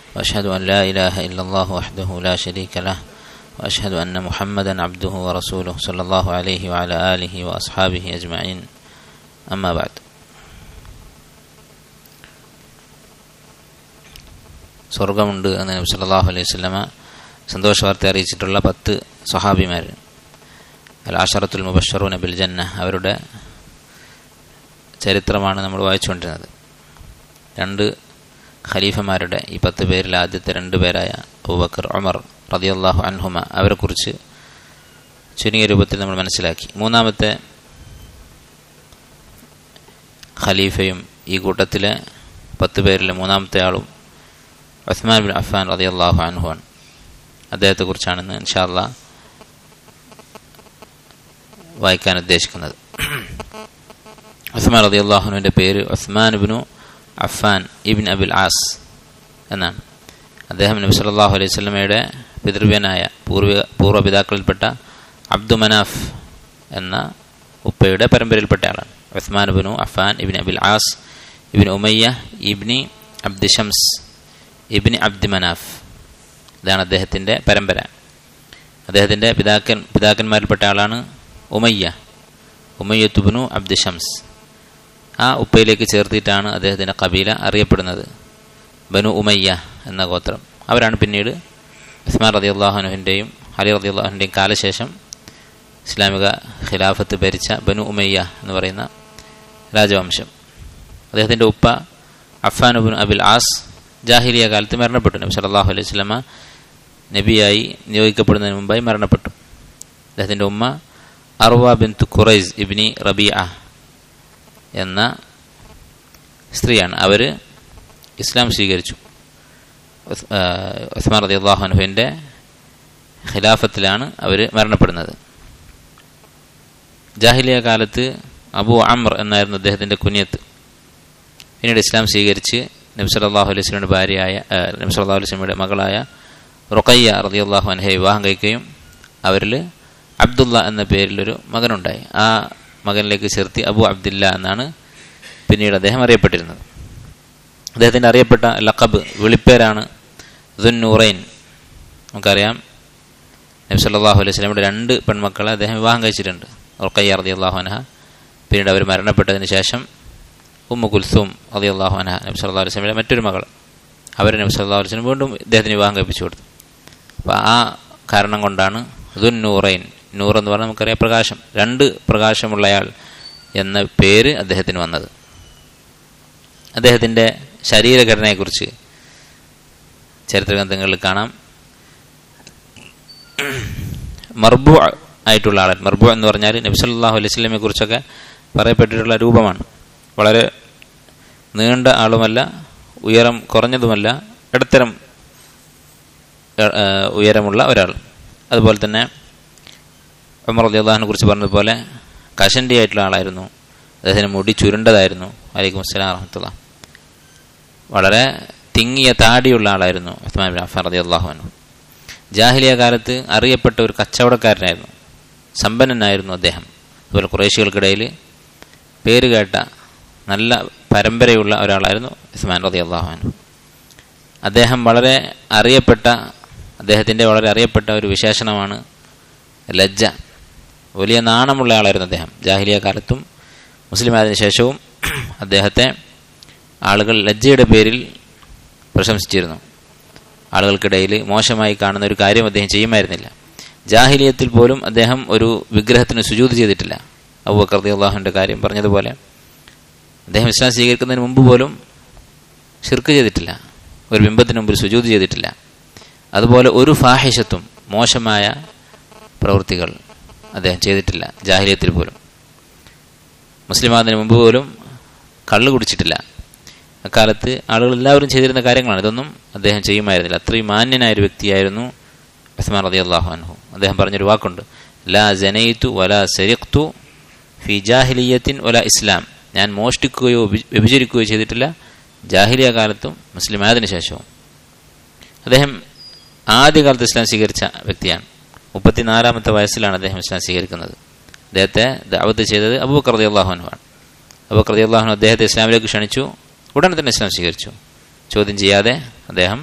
وأشهد أن لا إله إلا الله وحده لا شريك له وأشهد أن محمدا عبده ورسوله صلى الله عليه وعلى آله وأصحابه أجمعين أما بعد സ്വർഗമുണ്ട് എന്ന് നബി സല്ലല്ലാഹു അലൈഹി വസല്ലമ സന്തോഷ വാർത്ത അറിയിച്ചിട്ടുള്ള പത്ത് സ്വഹാബിമാർ അൽ ആഷറത്തുൽ മുബഷറൂൻ ബിൽ ജന്ന അവരുടെ ചരിത്രമാണ് നമ്മൾ വായിച്ചുകൊണ്ടിരുന്നത് രണ്ട് ഖലീഫമാരുടെ ഈ പത്ത് പേരിൽ ആദ്യത്തെ രണ്ട് പേരായ അബൂബക്കർ ഉമർ റതിയല്ലാഹു അൻഹുമ അവരെക്കുറിച്ച് ചുരുങ്ങിയ രൂപത്തിൽ നമ്മൾ മനസ്സിലാക്കി മൂന്നാമത്തെ ഖലീഫയും ഈ കൂട്ടത്തിലെ പത്ത് പേരിലെ മൂന്നാമത്തെ ആളും ഉസ്മാൻ ബിൻ അഫാൻ റതിയല്ലാഹു അൻഹുവാണ് അദ്ദേഹത്തെക്കുറിച്ചാണ് ഇൻഷാല്ല വായിക്കാൻ ഉദ്ദേശിക്കുന്നത് ഉസ്മാൻ റതി അള്ളാഹുനുവിൻ്റെ പേര് ഉസ്മാൻ ഇബിനു അഫാൻ ഇബിൻ അബിൽ ആസ് എന്നാണ് അദ്ദേഹം നബി സല്ലല്ലാഹു അലൈഹി സ്വലമയുടെ പിതൃവ്യനായ പൂർവിക പൂർവ്വപിതാക്കളിൽപ്പെട്ട അബ്ദു മനാഫ് എന്ന ഉപ്പയുടെ പരമ്പരയിൽപ്പെട്ട ആളാണ് ഉസ്മാൻ ഇബിനു അഫാൻ ഇബിൻ അബിൽ ആസ് ഇബിൻ ഉമയ്യ ഇബ്നി അബ്ദി ഷംസ് ഇബിൻ അബ്ദി മനാഫ് ഇതാണ് അദ്ദേഹത്തിൻ്റെ പരമ്പര അദ്ദേഹത്തിൻ്റെ പിതാക്കൻ പിതാക്കന്മാരിൽപ്പെട്ട ആളാണ് ഉമയ്യ ഉമയ്യത്തുബിനു അബ്ദി ഷംസ് ആ ഉപ്പയിലേക്ക് ചേർത്തിട്ടാണ് അദ്ദേഹത്തിൻ്റെ കബീല അറിയപ്പെടുന്നത് ബനു ഉമയ്യ എന്ന ഗോത്രം അവരാണ് പിന്നീട് ഉസ്മാൻ റതി അള്ളാഹുനുവിൻ്റെയും അലി റതി അള്ളാഹുവിൻ്റെയും കാലശേഷം ഇസ്ലാമിക ഖിലാഫത്ത് ഭരിച്ച ബനു ഉമയ്യ എന്ന് പറയുന്ന രാജവംശം അദ്ദേഹത്തിൻ്റെ ഉപ്പ അഫാനുബിൻ അബിൽ ആസ് ജാഹിലിയ കാലത്ത് മരണപ്പെട്ടു നബി സല്ലല്ലാഹു അലൈഹി വസല്ലമ നബിയായി നിയോഗിക്കപ്പെടുന്നതിന് മുമ്പായി മരണപ്പെട്ടു അദ്ദേഹത്തിൻ്റെ ഉമ്മ അർവ ബിൻ ഖുറൈസ് ഇബ്നി റബിയ എന്ന സ്ത്രീയാണ് അവർ ഇസ്ലാം സ്വീകരിച്ചു ഉസ്മാൻ റതി അള്ളാഹുനുവിൻ്റെ ഖിലാഫത്തിലാണ് അവർ മരണപ്പെടുന്നത് ജാഹിലിയ കാലത്ത് അബു അമർ എന്നായിരുന്നു അദ്ദേഹത്തിൻ്റെ കുഞ്ഞത്ത് പിന്നീട് ഇസ്ലാം സ്വീകരിച്ച് നബി സല്ലല്ലാഹു അലൈഹി വസല്ലമയുടെ ഭാര്യയായ നബി സല്ലല്ലാഹു അലൈഹി വസല്ലമയുടെ മകളായ റുഖയ്യ റളിയല്ലാഹു അൻഹയെ വിവാഹം കഴിക്കുകയും അവരിൽ അബ്ദുള്ള എന്ന പേരിലൊരു മകനുണ്ടായി ആ മകനിലേക്ക് ചേർത്തി അബു അബ്ദില്ല എന്നാണ് പിന്നീട് അദ്ദേഹം അറിയപ്പെട്ടിരുന്നത് അദ്ദേഹത്തിൻ്റെ അറിയപ്പെട്ട ലഖബ് വിളിപ്പേരാണ് ദുന്നൂറൈൻ നമുക്കറിയാം നബി സല്ലല്ലാഹു അലൈഹി വസല്ലമയുടെ രണ്ട് പെൺമക്കളെ അദ്ദേഹം വിവാഹം കഴിച്ചിട്ടുണ്ട് റുഖയ്യ റളിയല്ലാഹു അൻഹ പിന്നീട് അവർ മരണപ്പെട്ടതിന് ശേഷം ഉമ്മു കുൽസൂം അലി അള്ളാഹു അനഹ നബി സല്ലാ അലൈഹി സ്വലമിയുടെ മറ്റൊരു മകൾ അവരെ നബി സല്ലാ അലൈഹി സ്വലം വീണ്ടും ഇദ്ദേഹത്തിന് വിവാഹം കഴിപ്പിച്ചു കൊടുത്തു അപ്പോൾ ആ കാരണം കൊണ്ടാണ് ദുൻ നൂറൈൻ നൂർ എന്ന് പറഞ്ഞാൽ നമുക്കറിയാം പ്രകാശം രണ്ട് പ്രകാശമുള്ളയാൾ എന്ന പേര് അദ്ദേഹത്തിന് വന്നത് അദ്ദേഹത്തിൻ്റെ ശരീരഘടനയെക്കുറിച്ച് ചരിത്ര ഗ്രന്ഥങ്ങളിൽ കാണാം മർബു ആയിട്ടുള്ള ആളൻ മർബു എന്ന് പറഞ്ഞാൽ നബി സല്ലാഹു അലൈഹി സ്വലമെ കുറിച്ചൊക്കെ പറയപ്പെട്ടിട്ടുള്ള രൂപമാണ് വളരെ നീണ്ട ആളുമല്ല ഉയരം കുറഞ്ഞതുമല്ല ഇടത്തരം ഉയരമുള്ള ഒരാൾ അതുപോലെ തന്നെ ഉമർ അള്ളാഹിനെ കുറിച്ച് പറഞ്ഞതുപോലെ കഷണ്ടി ആയിട്ടുള്ള ആളായിരുന്നു അദ്ദേഹത്തിന് മുടി ചുരുണ്ടതായിരുന്നു അലൈക്കും അസ്സലാം വറഹമത്തുള്ള വളരെ തിങ്ങിയ താടിയുള്ള ആളായിരുന്നു ഉസ്മാൻ ബിൻ അഫാൻ റതി അള്ളാഹുനു ജാഹിലിയ കാലത്ത് അറിയപ്പെട്ട ഒരു കച്ചവടക്കാരനായിരുന്നു സമ്പന്നനായിരുന്നു അദ്ദേഹം അതുപോലെ കുറേശികൾക്കിടയിൽ പേര് കേട്ട നല്ല പരമ്പരയുള്ള ഒരാളായിരുന്നു ഉസ്മാൻ റതി അള്ളാഹുനു അദ്ദേഹം വളരെ അറിയപ്പെട്ട അദ്ദേഹത്തിൻ്റെ വളരെ അറിയപ്പെട്ട ഒരു വിശേഷണമാണ് ലജ്ജ വലിയ നാണമുള്ള ആളായിരുന്നു അദ്ദേഹം ജാഹിലിയ കാലത്തും മുസ്ലിം ആയതിനു ശേഷവും അദ്ദേഹത്തെ ആളുകൾ ലജ്ജയുടെ പേരിൽ പ്രശംസിച്ചിരുന്നു ആളുകൾക്കിടയിൽ മോശമായി കാണുന്ന ഒരു കാര്യം അദ്ദേഹം ചെയ്യുമായിരുന്നില്ല ജാഹിലിയത്തിൽ പോലും അദ്ദേഹം ഒരു വിഗ്രഹത്തിന് സുജൂത് ചെയ്തിട്ടില്ല അബൂബക്കർ അള്ളാഹുവിൻ്റെ കാര്യം പറഞ്ഞതുപോലെ അദ്ദേഹം ഇസ്ലാം സ്വീകരിക്കുന്നതിന് മുമ്പ് പോലും ഷിർക്ക് ചെയ്തിട്ടില്ല ഒരു ബിംബത്തിന് മുമ്പിൽ സുജൂത് ചെയ്തിട്ടില്ല അതുപോലെ ഒരു ഫാഹിഷത്തും മോശമായ പ്രവൃത്തികൾ അദ്ദേഹം ചെയ്തിട്ടില്ല ജാഹിലിയത്തിൽ പോലും മുസ്ലിം ആകുന്നതിന് മുമ്പ് പോലും കള്ള് കുടിച്ചിട്ടില്ല അക്കാലത്ത് ആളുകൾ എല്ലാവരും ചെയ്തിരുന്ന കാര്യങ്ങളാണ് ഇതൊന്നും അദ്ദേഹം ചെയ്യുമായിരുന്നില്ല അത്രയും മാന്യനായ ഒരു വ്യക്തിയായിരുന്നു ഉസ്മാൻ റതി അള്ളാഹു അൻഹു അദ്ദേഹം പറഞ്ഞൊരു വാക്കുണ്ട് ലാ ജനയിത്തു വല സരിഖ്തു ഫി ജാഹിലിയത്തിൻ ഒല ഇസ്ലാം ഞാൻ മോഷ്ടിക്കുകയോ വ്യഭിചരിക്കുകയോ ചെയ്തിട്ടില്ല ജാഹിലിയ കാലത്തും മുസ്ലിം ആയതിനു ശേഷവും അദ്ദേഹം ആദ്യകാലത്ത് ഇസ്ലാം സ്വീകരിച്ച വ്യക്തിയാണ് മുപ്പത്തിനാലാമത്തെ വയസ്സിലാണ് അദ്ദേഹം ഇസ്ലാം സ്വീകരിക്കുന്നത് അദ്ദേഹത്തെ ദാവത്ത് ചെയ്തത് അബൂബക്കർ റതി അള്ളാഹുനുവാണ് അബൂബക്കർ റതി അള്ളാഹുനു അദ്ദേഹത്തെ ഇസ്ലാമിലേക്ക് ക്ഷണിച്ചു ഉടനെ തന്നെ ഇസ്ലാം സ്വീകരിച്ചു ചോദ്യം ചെയ്യാതെ അദ്ദേഹം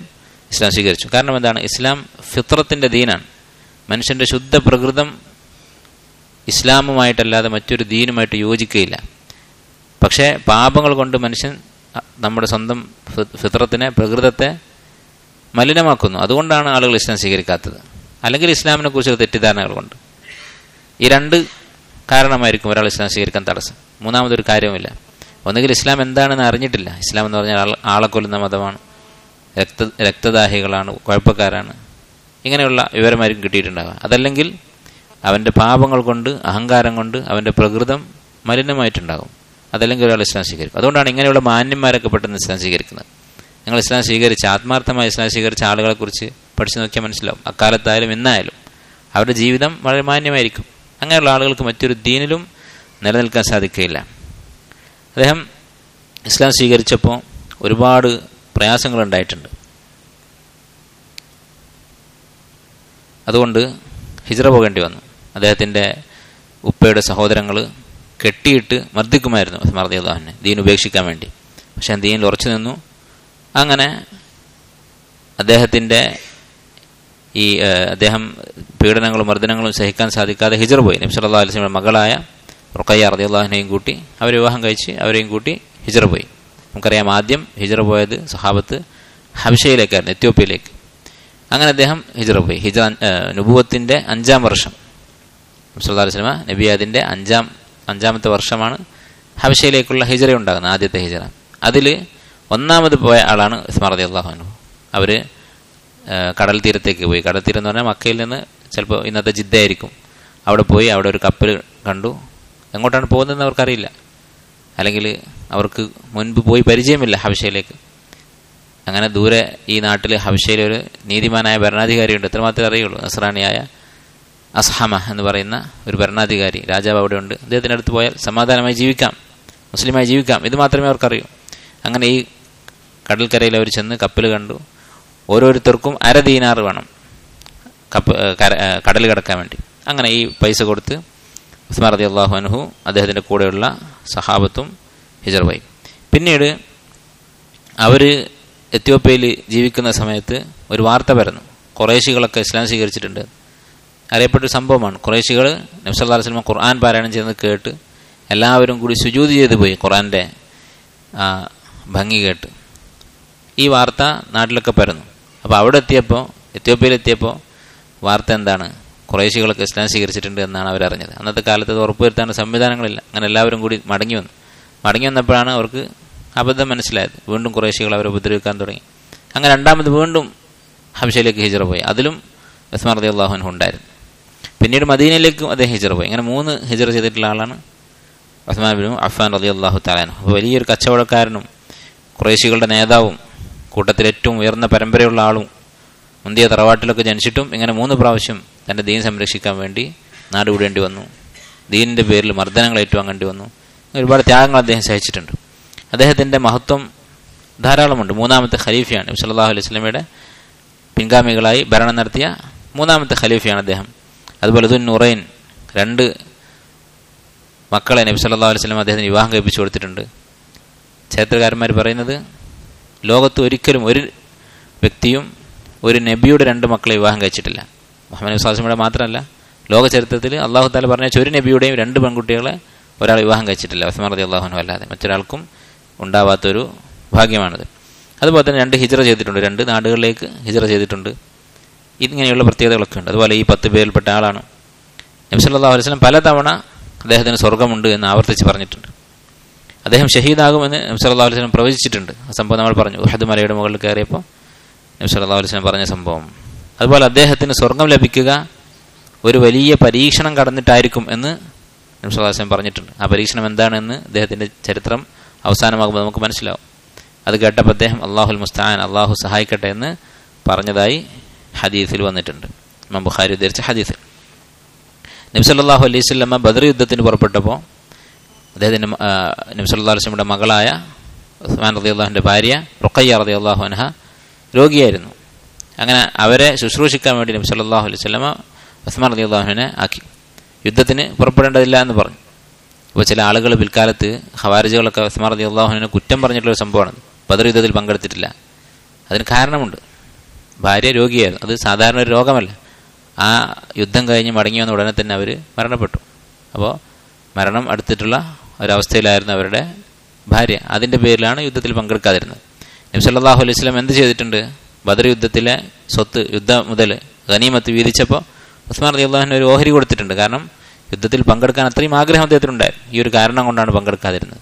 ഇസ്ലാം സ്വീകരിച്ചു കാരണം എന്താണ് ഇസ്ലാം ഫിത്രത്തിന്റെ ദീനാണ് മനുഷ്യന്റെ ശുദ്ധ പ്രകൃതം ഇസ്ലാമുമായിട്ടല്ലാതെ മറ്റൊരു ദീനുമായിട്ട് യോജിക്കുകയില്ല പക്ഷേ പാപങ്ങൾ കൊണ്ട് മനുഷ്യൻ നമ്മുടെ സ്വന്തം ഫിത്രത്തിനെ പ്രകൃതത്തെ മലിനമാക്കുന്നു അതുകൊണ്ടാണ് ആളുകൾ ഇസ്ലാം സ്വീകരിക്കാത്തത് അല്ലെങ്കിൽ ഇസ്ലാമിനെ കുറിച്ച് തെറ്റിദ്ധാരണകൾ കൊണ്ട് ഈ രണ്ട് കാരണമായിരിക്കും ഒരാൾ ഇസ്ലാം സ്വീകരിക്കാൻ തടസ്സം മൂന്നാമതൊരു കാര്യവുമില്ല ഒന്നുകിൽ ഇസ്ലാം എന്താണെന്ന് അറിഞ്ഞിട്ടില്ല ഇസ്ലാം എന്ന് പറഞ്ഞാൽ ആൾ ആളെ കൊല്ലുന്ന മതമാണ് രക്ത രക്തദാഹികളാണ് കുഴപ്പക്കാരാണ് ഇങ്ങനെയുള്ള വിവരമായിരിക്കും കിട്ടിയിട്ടുണ്ടാവുക അതല്ലെങ്കിൽ അവൻ്റെ പാപങ്ങൾ കൊണ്ട് അഹങ്കാരം കൊണ്ട് അവൻ്റെ പ്രകൃതം മലിനമായിട്ടുണ്ടാകും അതല്ലെങ്കിൽ ഒരാൾ ഇസ്ലാം സ്വീകരിക്കും അതുകൊണ്ടാണ് ഇങ്ങനെയുള്ള മാന്യന്മാരൊക്കെ പെട്ടെന്ന് ഇസ്ലാം സ്വീകരിക്കുന്നത് നിങ്ങൾ ഇസ്ലാം സ്വീകരിച്ച ആത്മാർത്ഥമായി ഇസ്ലാം സ്വീകരിച്ച ആളുകളെക്കുറിച്ച് പഠിച്ചു നോക്കിയാൽ മനസ്സിലാവും അക്കാലത്തായാലും എന്നായാലും അവരുടെ ജീവിതം വളരെ മാന്യമായിരിക്കും അങ്ങനെയുള്ള ആളുകൾക്ക് മറ്റൊരു ദീനിലും നിലനിൽക്കാൻ സാധിക്കുകയില്ല അദ്ദേഹം ഇസ്ലാം സ്വീകരിച്ചപ്പോൾ ഒരുപാട് പ്രയാസങ്ങൾ ഉണ്ടായിട്ടുണ്ട് അതുകൊണ്ട് ഹിജ്റ പോകേണ്ടി വന്നു അദ്ദേഹത്തിൻ്റെ ഉപ്പയുടെ സഹോദരങ്ങൾ കെട്ടിയിട്ട് മർദ്ദിക്കുമായിരുന്നു മർദ്ദിയുള്ളവനെ ദീൻ ഉപേക്ഷിക്കാൻ വേണ്ടി പക്ഷെ ദീനിൽ ഉറച്ചു നിന്നു അങ്ങനെ അദ്ദേഹത്തിൻ്റെ ഈ അദ്ദേഹം പീഡനങ്ങളും മർദ്ദനങ്ങളും സഹിക്കാൻ സാധിക്കാതെ ഹിജർ പോയി നബി സല്ലല്ലാഹു അലൈഹി വസല്ലം മകളായ റുഖയ്യ റളിയല്ലാഹുവിനെയും കൂട്ടി അവർ വിവാഹം കഴിച്ച് അവരെയും കൂട്ടി ഹിജർ പോയി നമുക്കറിയാം ആദ്യം ഹിജർ പോയത് സഹാബത്ത് ഹബിഷയിലേക്കായിരുന്നു എത്യോപ്യയിലേക്ക് അങ്ങനെ അദ്ദേഹം ഹിജർ പോയി ഹിജർ നുബുവത്തിൻ്റെ അഞ്ചാം വർഷം സല്ലല്ലാഹു അലൈഹി വസല്ലം നബി അതിൻ്റെ അഞ്ചാം അഞ്ചാമത്തെ വർഷമാണ് ഹബിഷയിലേക്കുള്ള ഹിജറ ഉണ്ടാകുന്നത് ആദ്യത്തെ ഹിജറ അതിൽ ഒന്നാമത് പോയ ആളാണ് ഉസ്മാൻ റളിയല്ലാഹു അൻഹു അവർ കടൽ തീരത്തേക്ക് പോയി കടൽ തീരം എന്ന് പറഞ്ഞാൽ മക്കയിൽ നിന്ന് ചിലപ്പോൾ ഇന്നത്തെ ജിദ്ദയായിരിക്കും അവിടെ പോയി അവിടെ ഒരു കപ്പൽ കണ്ടു എങ്ങോട്ടാണ് പോകുന്നതെന്ന് അവർക്കറിയില്ല അല്ലെങ്കിൽ അവർക്ക് മുൻപ് പോയി പരിചയമില്ല ഹബിഷയിലേക്ക് അങ്ങനെ ദൂരെ ഈ നാട്ടിൽ ഹബിഷയിൽ ഒരു നീതിമാനായ ഭരണാധികാരിയുണ്ട് എത്രമാത്രമേ അറിയുള്ളൂ നസ്രാണിയായ അസ്ഹമ എന്ന് പറയുന്ന ഒരു ഭരണാധികാരി രാജാവ് അവിടെ ഉണ്ട് അദ്ദേഹത്തിൻ്റെ അടുത്ത് പോയാൽ സമാധാനമായി ജീവിക്കാം മുസ്ലിമായി ജീവിക്കാം ഇത് മാത്രമേ അവർക്കറിയൂ അങ്ങനെ ഈ കടൽക്കരയിൽ അവർ ചെന്ന് കപ്പൽ കണ്ടു ഓരോരുത്തർക്കും അര ദീനാറ് വേണം കപ്പ് കടൽ കിടക്കാൻ വേണ്ടി അങ്ങനെ ഈ പൈസ കൊടുത്ത് ഉസ്മാൻ റതി അള്ളാഹു അനുഹു അദ്ദേഹത്തിൻ്റെ കൂടെയുള്ള സഹാബത്തും ഹിജർ പോയി പിന്നീട് അവർ എത്യോപ്യയിൽ ജീവിക്കുന്ന സമയത്ത് ഒരു വാർത്ത പരന്നു കുറേശികളൊക്കെ ഇസ്ലാം സ്വീകരിച്ചിട്ടുണ്ട് അറിയപ്പെട്ടൊരു സംഭവമാണ് കുറേശികൾ നബ്സല്ലാ വസ്ലമ ഖുർആൻ പാരായണം ചെയ്യുന്നത് കേട്ട് എല്ലാവരും കൂടി സുജൂതി ചെയ്തു പോയി ഖുർആൻ്റെ ഭംഗി കേട്ട് ഈ വാർത്ത നാട്ടിലൊക്കെ പരന്നു അപ്പോൾ അവിടെ എത്തിയപ്പോൾ എത്യോപ്യയിൽ എത്തിയപ്പോൾ വാർത്ത എന്താണ് കുറേശികളൊക്കെ ഇസ്ലാം സ്വീകരിച്ചിട്ടുണ്ട് എന്നാണ് അവരറിഞ്ഞത് അന്നത്തെ കാലത്ത് അത് ഉറപ്പുവരുത്താൻ സംവിധാനങ്ങളില്ല അങ്ങനെ എല്ലാവരും കൂടി മടങ്ങി വന്നു മടങ്ങി വന്നപ്പോഴാണ് അവർക്ക് അബദ്ധം മനസ്സിലായത് വീണ്ടും കുറേശികൾ അവരെ ഉപദ്രവിക്കാൻ തുടങ്ങി അങ്ങനെ രണ്ടാമത് വീണ്ടും ഹംഷയിലേക്ക് ഹിജറ പോയി അതിലും ഉസ്മാൻ റതി അള്ളാഹുനു ഉണ്ടായിരുന്നു പിന്നീട് മദീനയിലേക്കും അദ്ദേഹം ഹിജറ പോയി അങ്ങനെ മൂന്ന് ഹിജറ ചെയ്തിട്ടുള്ള ആളാണ് ഉസ്മാൻ ബിൻ അഫ്ഫാൻ റതി അള്ളാഹു താലാനു അപ്പോൾ വലിയൊരു കച്ചവടക്കാരനും കുറേശികളുടെ നേതാവും കൂട്ടത്തിൽ ഏറ്റവും ഉയർന്ന പരമ്പരയുള്ള ആളും മുന്തിയ തറവാട്ടിലൊക്കെ ജനിച്ചിട്ടും ഇങ്ങനെ മൂന്ന് പ്രാവശ്യം തൻ്റെ ദീൻ സംരക്ഷിക്കാൻ വേണ്ടി നാട് വിടേണ്ടി വന്നു ദീനിൻ്റെ പേരിൽ മർദ്ദനങ്ങൾ ഏറ്റുവാങ്ങേണ്ടി വന്നു ഒരുപാട് ത്യാഗങ്ങൾ അദ്ദേഹം സഹിച്ചിട്ടുണ്ട് അദ്ദേഹത്തിൻ്റെ മഹത്വം ധാരാളമുണ്ട് മൂന്നാമത്തെ ഖലീഫയാണ് നബി സല്ലല്ലാഹു അലൈഹി വസല്ലമയുടെ പിൻഗാമികളായി ഭരണം നടത്തിയ മൂന്നാമത്തെ ഖലീഫയാണ് അദ്ദേഹം അതുപോലെ ദുൻ നുറൈൻ രണ്ട് മക്കളെ നബി സല്ലല്ലാഹു അലൈഹി വസല്ലം അദ്ദേഹത്തിന് വിവാഹം കഴിപ്പിച്ചു കൊടുത്തിട്ടുണ്ട് ചരിത്രകാരന്മാർ പറയുന്നത് ലോകത്ത് ഒരിക്കലും ഒരു വ്യക്തിയും ഒരു നബിയുടെ രണ്ട് മക്കളെ വിവാഹം കഴിച്ചിട്ടില്ല മുഹമ്മദ് വിശ്വാസമിയുടെ മാത്രമല്ല ലോക ചരിത്രത്തിൽ അള്ളാഹു താല പറഞ്ഞ ഒരു നബിയുടെയും രണ്ട് പെൺകുട്ടികളെ ഒരാൾ വിവാഹം കഴിച്ചിട്ടില്ല ഉസ്മാൻ റതി അള്ളാഹുനു അല്ലാതെ മറ്റൊരാൾക്കും ഉണ്ടാവാത്തൊരു ഭാഗ്യമാണിത് അതുപോലെ തന്നെ രണ്ട് ഹിജറ ചെയ്തിട്ടുണ്ട് രണ്ട് നാടുകളിലേക്ക് ഹിജറ ചെയ്തിട്ടുണ്ട് ഇങ്ങനെയുള്ള പ്രത്യേകതകളൊക്കെ ഉണ്ട് അതുപോലെ ഈ പത്ത് പേരിൽപ്പെട്ട ആളാണ് നബ്സല്ലാഹു അലൈഹി സ്വലം പലതവണ അദ്ദേഹത്തിന് സ്വർഗമുണ്ട് എന്ന് ആവർത്തിച്ച് പറഞ്ഞിട്ടുണ്ട് അദ്ദേഹം ഷഹീദാകുമെന്ന് നബ്സല്ലാ അലൈഹി സ്വലം പ്രവചിച്ചിട്ടുണ്ട് ആ സംഭവം നമ്മൾ പറഞ്ഞു ഉഹദ് മലയുടെ മുകളിൽ കയറിയപ്പോൾ നബ്സല്ലാ അലൈഹി സ്വലം പറഞ്ഞ സംഭവം അതുപോലെ അദ്ദേഹത്തിന് സ്വർഗം ലഭിക്കുക ഒരു വലിയ പരീക്ഷണം കടന്നിട്ടായിരിക്കും എന്ന് നബ്സല്ലാ വസ്ലം പറഞ്ഞിട്ടുണ്ട് ആ പരീക്ഷണം എന്താണെന്ന് അദ്ദേഹത്തിൻ്റെ ചരിത്രം അവസാനമാകുമ്പോൾ നമുക്ക് മനസ്സിലാവും അത് കേട്ടപ്പോൾ അദ്ദേഹം അള്ളാഹുൽ മുസ്താൻ അള്ളാഹു സഹായിക്കട്ടെ എന്ന് പറഞ്ഞതായി ഹദീസിൽ വന്നിട്ടുണ്ട് ഇമാം ബുഖാരി ഉദ്ധരിച്ച ഹദീസിൽ നബ്സല്ലാഹു അലൈഹി സ്വലമ്മ ബദർ യുദ്ധത്തിന് പുറപ്പെട്ടപ്പോൾ അദ്ദേഹത്തിൻ്റെ നബ്സല്ലാ വസ്ലമിയുടെ മകളായ ഉസ്മാൻ റതി അള്ളാഹുവിൻ്റെ ഭാര്യ റുഖയ്യ റതി അള്ളാഹു അനഹ രോഗിയായിരുന്നു അങ്ങനെ അവരെ ശുശ്രൂഷിക്കാൻ വേണ്ടി നബി സല്ലല്ലാഹു അലൈഹി വസല്ലമ ഉസ്മാൻ റതി അള്ളാഹുവിനെ ആക്കി യുദ്ധത്തിന് പുറപ്പെടേണ്ടതില്ല എന്ന് പറഞ്ഞു അപ്പോൾ ചില ആളുകൾ പിൽക്കാലത്ത് ഹവാരിജുകളൊക്കെ ഉസ്മാൻ റതി അള്ളാഹുവിനെ കുറ്റം പറഞ്ഞിട്ടുള്ള ഒരു സംഭവമാണ് ബദർ യുദ്ധത്തിൽ പങ്കെടുത്തിട്ടില്ല അതിന് കാരണമുണ്ട് ഭാര്യ രോഗിയായിരുന്നു അത് സാധാരണ ഒരു രോഗമല്ല ആ യുദ്ധം കഴിഞ്ഞ് മടങ്ങി വന്ന ഉടനെ തന്നെ അവർ മരണപ്പെട്ടു അപ്പോൾ മരണം അടുത്തിട്ടുള്ള ഒരവസ്ഥയിലായിരുന്നു അവരുടെ ഭാര്യ അതിൻ്റെ പേരിലാണ് യുദ്ധത്തിൽ പങ്കെടുക്കാതിരുന്നത് നബി സല്ലല്ലാഹു അലൈഹി വസല്ലം എന്ത് ചെയ്തിട്ടുണ്ട് ബദർ യുദ്ധത്തിലെ സ്വത്ത് യുദ്ധ മുതൽ ഗനീമത്ത് വീതിച്ചപ്പോൾ ഉസ്മാൻ റതി അള്ളാഹിന് ഒരു ഓഹരി കൊടുത്തിട്ടുണ്ട് കാരണം യുദ്ധത്തിൽ പങ്കെടുക്കാൻ അത്രയും ആഗ്രഹം അദ്ദേഹത്തിനുണ്ടായിരുന്നു ഈ ഒരു കാരണം കൊണ്ടാണ് പങ്കെടുക്കാതിരുന്നത്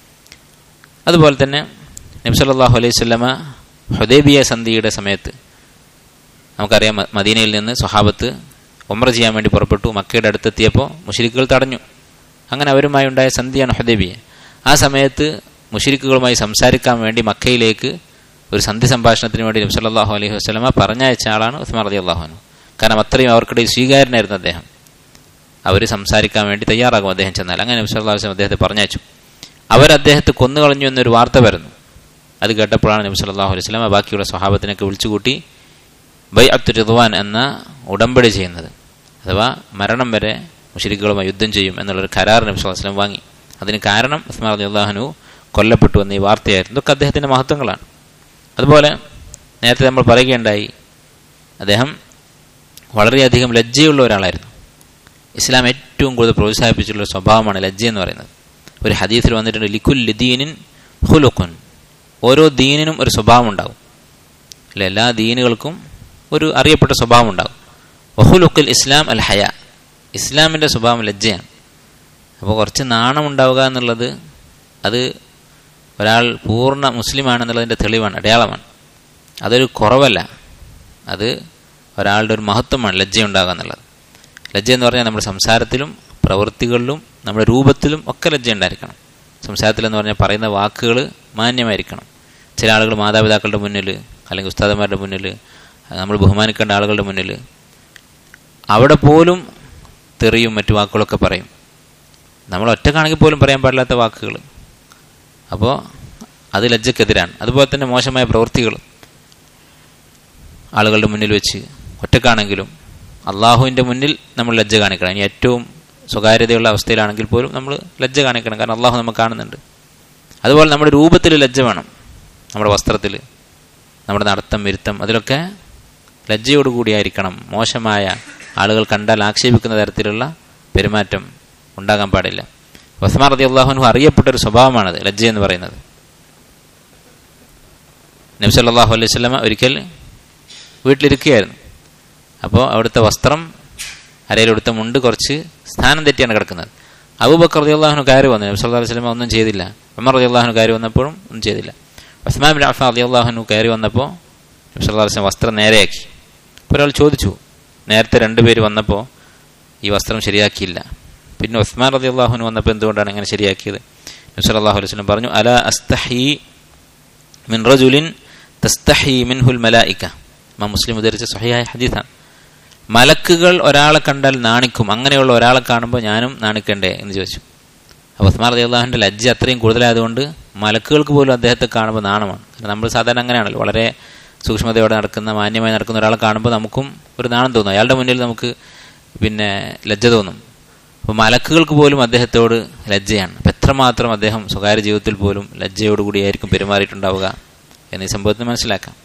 അതുപോലെ തന്നെ നബി സല്ലല്ലാഹു അലൈഹി വസല്ലമ ഹുദൈബിയ സന്ധിയുടെ സമയത്ത് നമുക്കറിയാം മ- മദീനയിൽ നിന്ന് സ്വഹാബത്ത് ഉമ്ര ചെയ്യാൻ വേണ്ടി പുറപ്പെട്ടു മക്കയുടെ അടുത്തെത്തിയപ്പോൾ മുഷരിക്കുകൾ തടഞ്ഞു അങ്ങനെ അവരുമായി ഉണ്ടായ സന്ധിയാണ് ഹുദൈബിയ ആ സമയത്ത് മുഷരിക്കുകളുമായി സംസാരിക്കാൻ വേണ്ടി മക്കയിലേക്ക് ഒരു സന്ധി സംഭാഷണത്തിന് വേണ്ടി നബി സല്ലല്ലാഹു അലൈഹി വസല്ലമ പറഞ്ഞയച്ച ആളാണ് ഉസ്മാൻ റതി അള്ളാഹുനു കാരണം അത്രയും അവർക്കിടയിൽ സ്വീകാര്യനായിരുന്നു അദ്ദേഹം അവർ സംസാരിക്കാൻ വേണ്ടി തയ്യാറാകും അദ്ദേഹം ചെന്നാൽ അങ്ങനെ നബി സല്ലല്ലാഹു അലൈഹി വസല്ലം അദ്ദേഹത്തെ പറഞ്ഞയച്ചു അവർ അദ്ദേഹത്തെ കൊന്നുകളഞ്ഞു എന്നൊരു വാർത്ത വരുന്നു അത് കേട്ടപ്പോഴാണ് നബി സല്ലല്ലാഹു അലൈഹി വസല്ലമ ബാക്കിയുള്ള സ്വഹാബത്തിനൊക്കെ വിളിച്ചുകൂട്ടി ബൈ അബ്ദു റിദ്വാൻ എന്ന ഉടമ്പടി ചെയ്യുന്നത് അഥവാ മരണം വരെ മുഷരിക്കുകളുമായി യുദ്ധം ചെയ്യും എന്നുള്ളൊരു കരാർ നബി സല്ലല്ലാഹു അലൈഹി വസല്ലം വാങ്ങി അതിന് കാരണം ഉസ്മാൻ റളിയല്ലാഹു കൊല്ലപ്പെട്ടു എന്ന ഈ വാർത്തയായിരുന്നു ഇതൊക്കെ അദ്ദേഹത്തിന്റെ മഹത്വങ്ങളാണ് അതുപോലെ നേരത്തെ നമ്മൾ പറയുകയുണ്ടായി അദ്ദേഹം വളരെയധികം ലജ്ജയുള്ള ഒരാളായിരുന്നു ഇസ്ലാം ഏറ്റവും കൂടുതൽ പ്രോത്സാഹിപ്പിച്ചുള്ള ഒരു സ്വഭാവമാണ് ലജ്ജ എന്ന് പറയുന്നത് ഒരു ഹദീസിൽ വന്നിട്ടുണ്ട് ലിക്കുൽ ദീനിൻ ഹുലുഖുൻ ഓരോ ദീനിനും ഒരു സ്വഭാവം ഉണ്ടാകും അല്ല എല്ലാ ദീനുകൾക്കും ഒരു അറിയപ്പെട്ട സ്വഭാവം ഉണ്ടാകും വഹുലുക്കുൽ ഇസ്ലാം അൽ ഹയ ഇസ്ലാമിൻ്റെ സ്വഭാവം ലജ്ജയാണ് അപ്പോൾ കുറച്ച് നാണം ഉണ്ടാവുക എന്നുള്ളത് അത് ഒരാൾ പൂർണ്ണ മുസ്ലിമാണെന്നുള്ളതിൻ്റെ തെളിവാണ് അടയാളമാണ് അതൊരു കുറവല്ല അത് ഒരാളുടെ ഒരു മഹത്വമാണ് ലജ്ജ ഉണ്ടാകുക എന്നുള്ളത് ലജ്ജ എന്ന് പറഞ്ഞാൽ നമ്മുടെ സംസാരത്തിലും പ്രവൃത്തികളിലും നമ്മുടെ രൂപത്തിലും ഒക്കെ ലജ്ജ ഉണ്ടായിരിക്കണം സംസാരത്തിലെന്ന് പറഞ്ഞാൽ പറയുന്ന വാക്കുകൾ മാന്യമായിരിക്കണം ചില ആളുകൾ മാതാപിതാക്കളുടെ മുന്നിൽ അല്ലെങ്കിൽ ഉസ്താദന്മാരുടെ മുന്നിൽ നമ്മൾ ബഹുമാനിക്കേണ്ട ആളുകളുടെ മുന്നിൽ അവിടെ പോലും തെറിയും മറ്റു വാക്കുകളൊക്കെ പറയും നമ്മൾ ഒറ്റക്കാണെങ്കിൽ പോലും പറയാൻ പാടില്ലാത്ത വാക്കുകൾ അപ്പോൾ അത് ലജ്ജക്കെതിരാണ് അതുപോലെ തന്നെ മോശമായ പ്രവൃത്തികൾ ആളുകളുടെ മുന്നിൽ വെച്ച് ഒറ്റക്കാണെങ്കിലും അള്ളാഹുവിൻ്റെ മുന്നിൽ നമ്മൾ ലജ്ജ കാണിക്കണം ഇനി ഏറ്റവും സ്വകാര്യതയുള്ള അവസ്ഥയിലാണെങ്കിൽ പോലും നമ്മൾ ലജ്ജ കാണിക്കണം കാരണം അള്ളാഹു നമുക്ക് കാണുന്നുണ്ട് അതുപോലെ നമ്മുടെ രൂപത്തിൽ ലജ്ജ വേണം നമ്മുടെ വസ്ത്രത്തിൽ നമ്മുടെ നടത്തം വിരുത്തം അതിലൊക്കെ ലജ്ജയോടുകൂടിയായിരിക്കണം മോശമായ ആളുകൾ കണ്ടാൽ ആക്ഷേപിക്കുന്ന തരത്തിലുള്ള പെരുമാറ്റം ഉണ്ടാകാൻ പാടില്ല വസ്മാൻ റതി അള്ളാഹുനു അറിയപ്പെട്ട ഒരു സ്വഭാവമാണത് ലജ്ജ എന്ന് പറയുന്നത് നബ്സല്ലാഹു അലൈഹി സ്വലമ ഒരിക്കൽ വീട്ടിലിരിക്കുകയായിരുന്നു അപ്പോൾ അവിടുത്തെ വസ്ത്രം അരയിലെടുത്ത മുണ്ട് കുറച്ച് സ്ഥാനം തെറ്റിയാണ് കിടക്കുന്നത് അബൂബക്കർ റതി അള്ളാഹുനു കയറി വന്നു നബി സല്ലല്ലാഹു അലൈഹി വസല്ലം ഒന്നും ചെയ്തില്ല ഉമർ റതി അള്ളാഹുനു കയറി വന്നപ്പോഴും ഒന്നും ചെയ്തില്ല ഉസ്മാൻ ബിൻ അഫ്ഫാൻ റതി അള്ളാഹുനു കയറി വന്നപ്പോൾ നബി സല്ലല്ലാഹു അലൈഹി വസല്ലം വസ്ത്രം നേരെയാക്കി അപ്പോൾ ഒരാൾ ചോദിച്ചു നേരത്തെ രണ്ടുപേര് വന്നപ്പോൾ ഈ വസ്ത്രം ശരിയാക്കിയില്ല പിന്നെ ഉസ്മാൻ റതി അള്ളാഹുനു വന്നപ്പോൾ എന്തുകൊണ്ടാണ് ഇങ്ങനെ ശരിയാക്കിയത് നബി സല്ലല്ലാഹു അലൈഹി വസല്ലം പറഞ്ഞു അല അസ്തഹി മിൻ റജുലിൻ തസ്തഹി മിൻഹുൽ മലായിക്ക മാ മുസ്ലിം ഉദ്ധരിച്ച സഹിയായ ഹദീസാണ് മലക്കുകൾ ഒരാളെ കണ്ടാൽ നാണിക്കും അങ്ങനെയുള്ള ഒരാളെ കാണുമ്പോൾ ഞാനും നാണിക്കണ്ടേ എന്ന് ചോദിച്ചു അപ്പോൾ ഉസ്മാൻ റതി അള്ളാഹുവിൻ്റെ ലജ്ജ അത്രയും കൂടുതലായതുകൊണ്ട് മലക്കുകൾക്ക് പോലും അദ്ദേഹത്തെ കാണുമ്പോൾ നാണമാണ് കാരണം നമ്മൾ സാധാരണ അങ്ങനെയാണല്ലോ വളരെ സൂക്ഷ്മതയോടെ നടക്കുന്ന മാന്യമായി നടക്കുന്ന ഒരാളെ കാണുമ്പോൾ നമുക്കും ഒരു നാണം തോന്നും അയാളുടെ മുന്നിൽ നമുക്ക് പിന്നെ ലജ്ജ തോന്നും അപ്പോൾ മലക്കുകൾക്ക് പോലും അദ്ദേഹത്തോട് ലജ്ജയാണ് അപ്പം എത്രമാത്രം അദ്ദേഹം സ്വകാര്യ ജീവിതത്തിൽ പോലും ലജ്ജയോടുകൂടിയായിരിക്കും പെരുമാറിയിട്ടുണ്ടാവുക എന്നീ സംഭവത്തിന് മനസ്സിലാക്കാം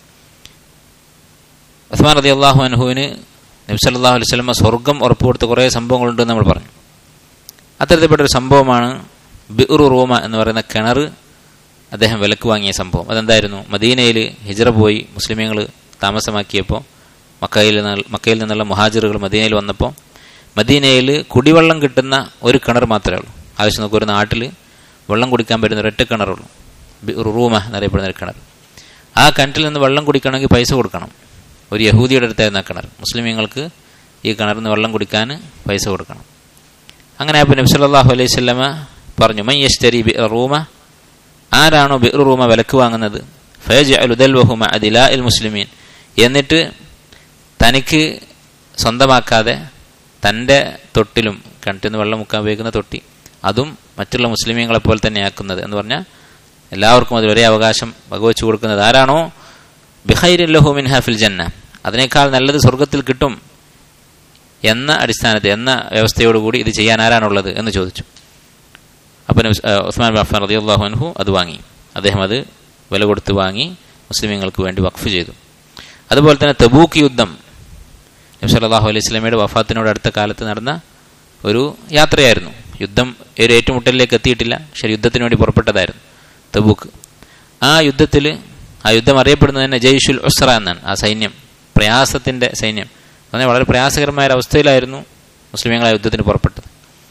ഉസ്മാൻ റതി അള്ളാഹു അനുഹുവിന് നബ്സല്ലാഹു അലൈഹി സ്വലമ സ്വർഗം ഉറപ്പുകൊടുത്ത കുറേ സംഭവങ്ങളുണ്ടെന്ന് നമ്മൾ പറഞ്ഞു അത്തരത്തിൽപ്പെട്ട ഒരു സംഭവമാണ് ബിറു റൂമ എന്ന് പറയുന്ന കിണർ അദ്ദേഹം വിലക്ക് വാങ്ങിയ സംഭവം അതെന്തായിരുന്നു മദീനയിൽ ഹിജറ പോയി മുസ്ലിമീങ്ങൾ താമസമാക്കിയപ്പോൾ മക്കയിൽ നിന്ന് മക്കയിൽ നിന്നുള്ള മുഹാജിറുകൾ മദീനയിൽ വന്നപ്പോൾ മദീനയിൽ കുടിവെള്ളം കിട്ടുന്ന ഒരു കിണർ മാത്രമേ ഉള്ളൂ ആവശ്യം നോക്കുക ഒരു നാട്ടിൽ വെള്ളം കുടിക്കാൻ പറ്റുന്ന ഒരൊറ്റ കിണറുള്ളൂ ബിറു റൂമ എന്നറിയപ്പെടുന്ന ഒരു കിണർ ആ കിണറ്റിൽ നിന്ന് വെള്ളം കുടിക്കണമെങ്കിൽ പൈസ കൊടുക്കണം ഒരു യഹൂദിയുടെ അടുത്തായിരുന്നു ആ കിണർ മുസ്ലിമീങ്ങൾക്ക് ഈ കിണറിൽ നിന്ന് വെള്ളം കുടിക്കാൻ പൈസ കൊടുക്കണം അങ്ങനെ അപ്പോൾ നബി സല്ലല്ലാഹു അലൈഹി സ്വല്ലമ പറഞ്ഞു മൈ യശ്തരി ബി റൂമ ആരാണോ ബി റൂമ വിലക്ക് വാങ്ങുന്നത് ഫയജ് അലുദൽവഹുമ അദിലാ ഇൽ മുസ്ലിമീൻ എന്നിട്ട് തനിക്ക് സ്വന്തമാക്കാതെ തൻ്റെ തൊട്ടിലും കിണറ്റിൽ നിന്ന് വെള്ളം മുക്കാൻ ഉപയോഗിക്കുന്ന തൊട്ടി അതും മറ്റുള്ള മുസ്ലിമീങ്ങളെ പോലെ തന്നെ ആക്കുന്നത് എന്ന് പറഞ്ഞാൽ എല്ലാവർക്കും അതിൽ ഒരേ അവകാശം വകവെച്ചു കൊടുക്കുന്നത് ആരാണോ ബിഹൈരില്ലഹു മിൻഹ ഫിൽ ജന്ന അതിനേക്കാൾ നല്ലത് സ്വർഗത്തിൽ കിട്ടും എന്ന അടിസ്ഥാനത്തിൽ എന്ന വ്യവസ്ഥയോടുകൂടി ഇത് ചെയ്യാൻ ആരാണുള്ളത് എന്ന് ചോദിച്ചു അപ്പം ഉസ്മാൻ ബഫാൻ റതി അള്ളാഹു അൻഹു അത് വാങ്ങി അദ്ദേഹം അത് വില കൊടുത്ത് വാങ്ങി മുസ്ലിമീങ്ങൾക്ക് വേണ്ടി വഖഫ് ചെയ്തു അതുപോലെ തന്നെ തബൂക്ക് യുദ്ധം നബി സല്ലല്ലാഹു അലൈഹി സ്വലമയുടെ വഫാത്തിനോട് അടുത്ത കാലത്ത് നടന്ന ഒരു യാത്രയായിരുന്നു യുദ്ധം ഒരു ഏറ്റുമുട്ടലിലേക്ക് എത്തിയിട്ടില്ല പക്ഷേ യുദ്ധത്തിന് വേണ്ടി പുറപ്പെട്ടതായിരുന്നു തബൂക്ക് ആ യുദ്ധത്തിൽ ആ യുദ്ധം അറിയപ്പെടുന്നത് തന്നെ ജയ്ഷുൽ ഉസ്ര എന്നാണ് ആ സൈന്യം പ്രയാസത്തിൻ്റെ സൈന്യം അങ്ങനെ വളരെ പ്രയാസകരമായ ഒരു അവസ്ഥയിലായിരുന്നു മുസ്ലിമീങ്ങൾ ആ യുദ്ധത്തിന് പുറപ്പെട്ടത്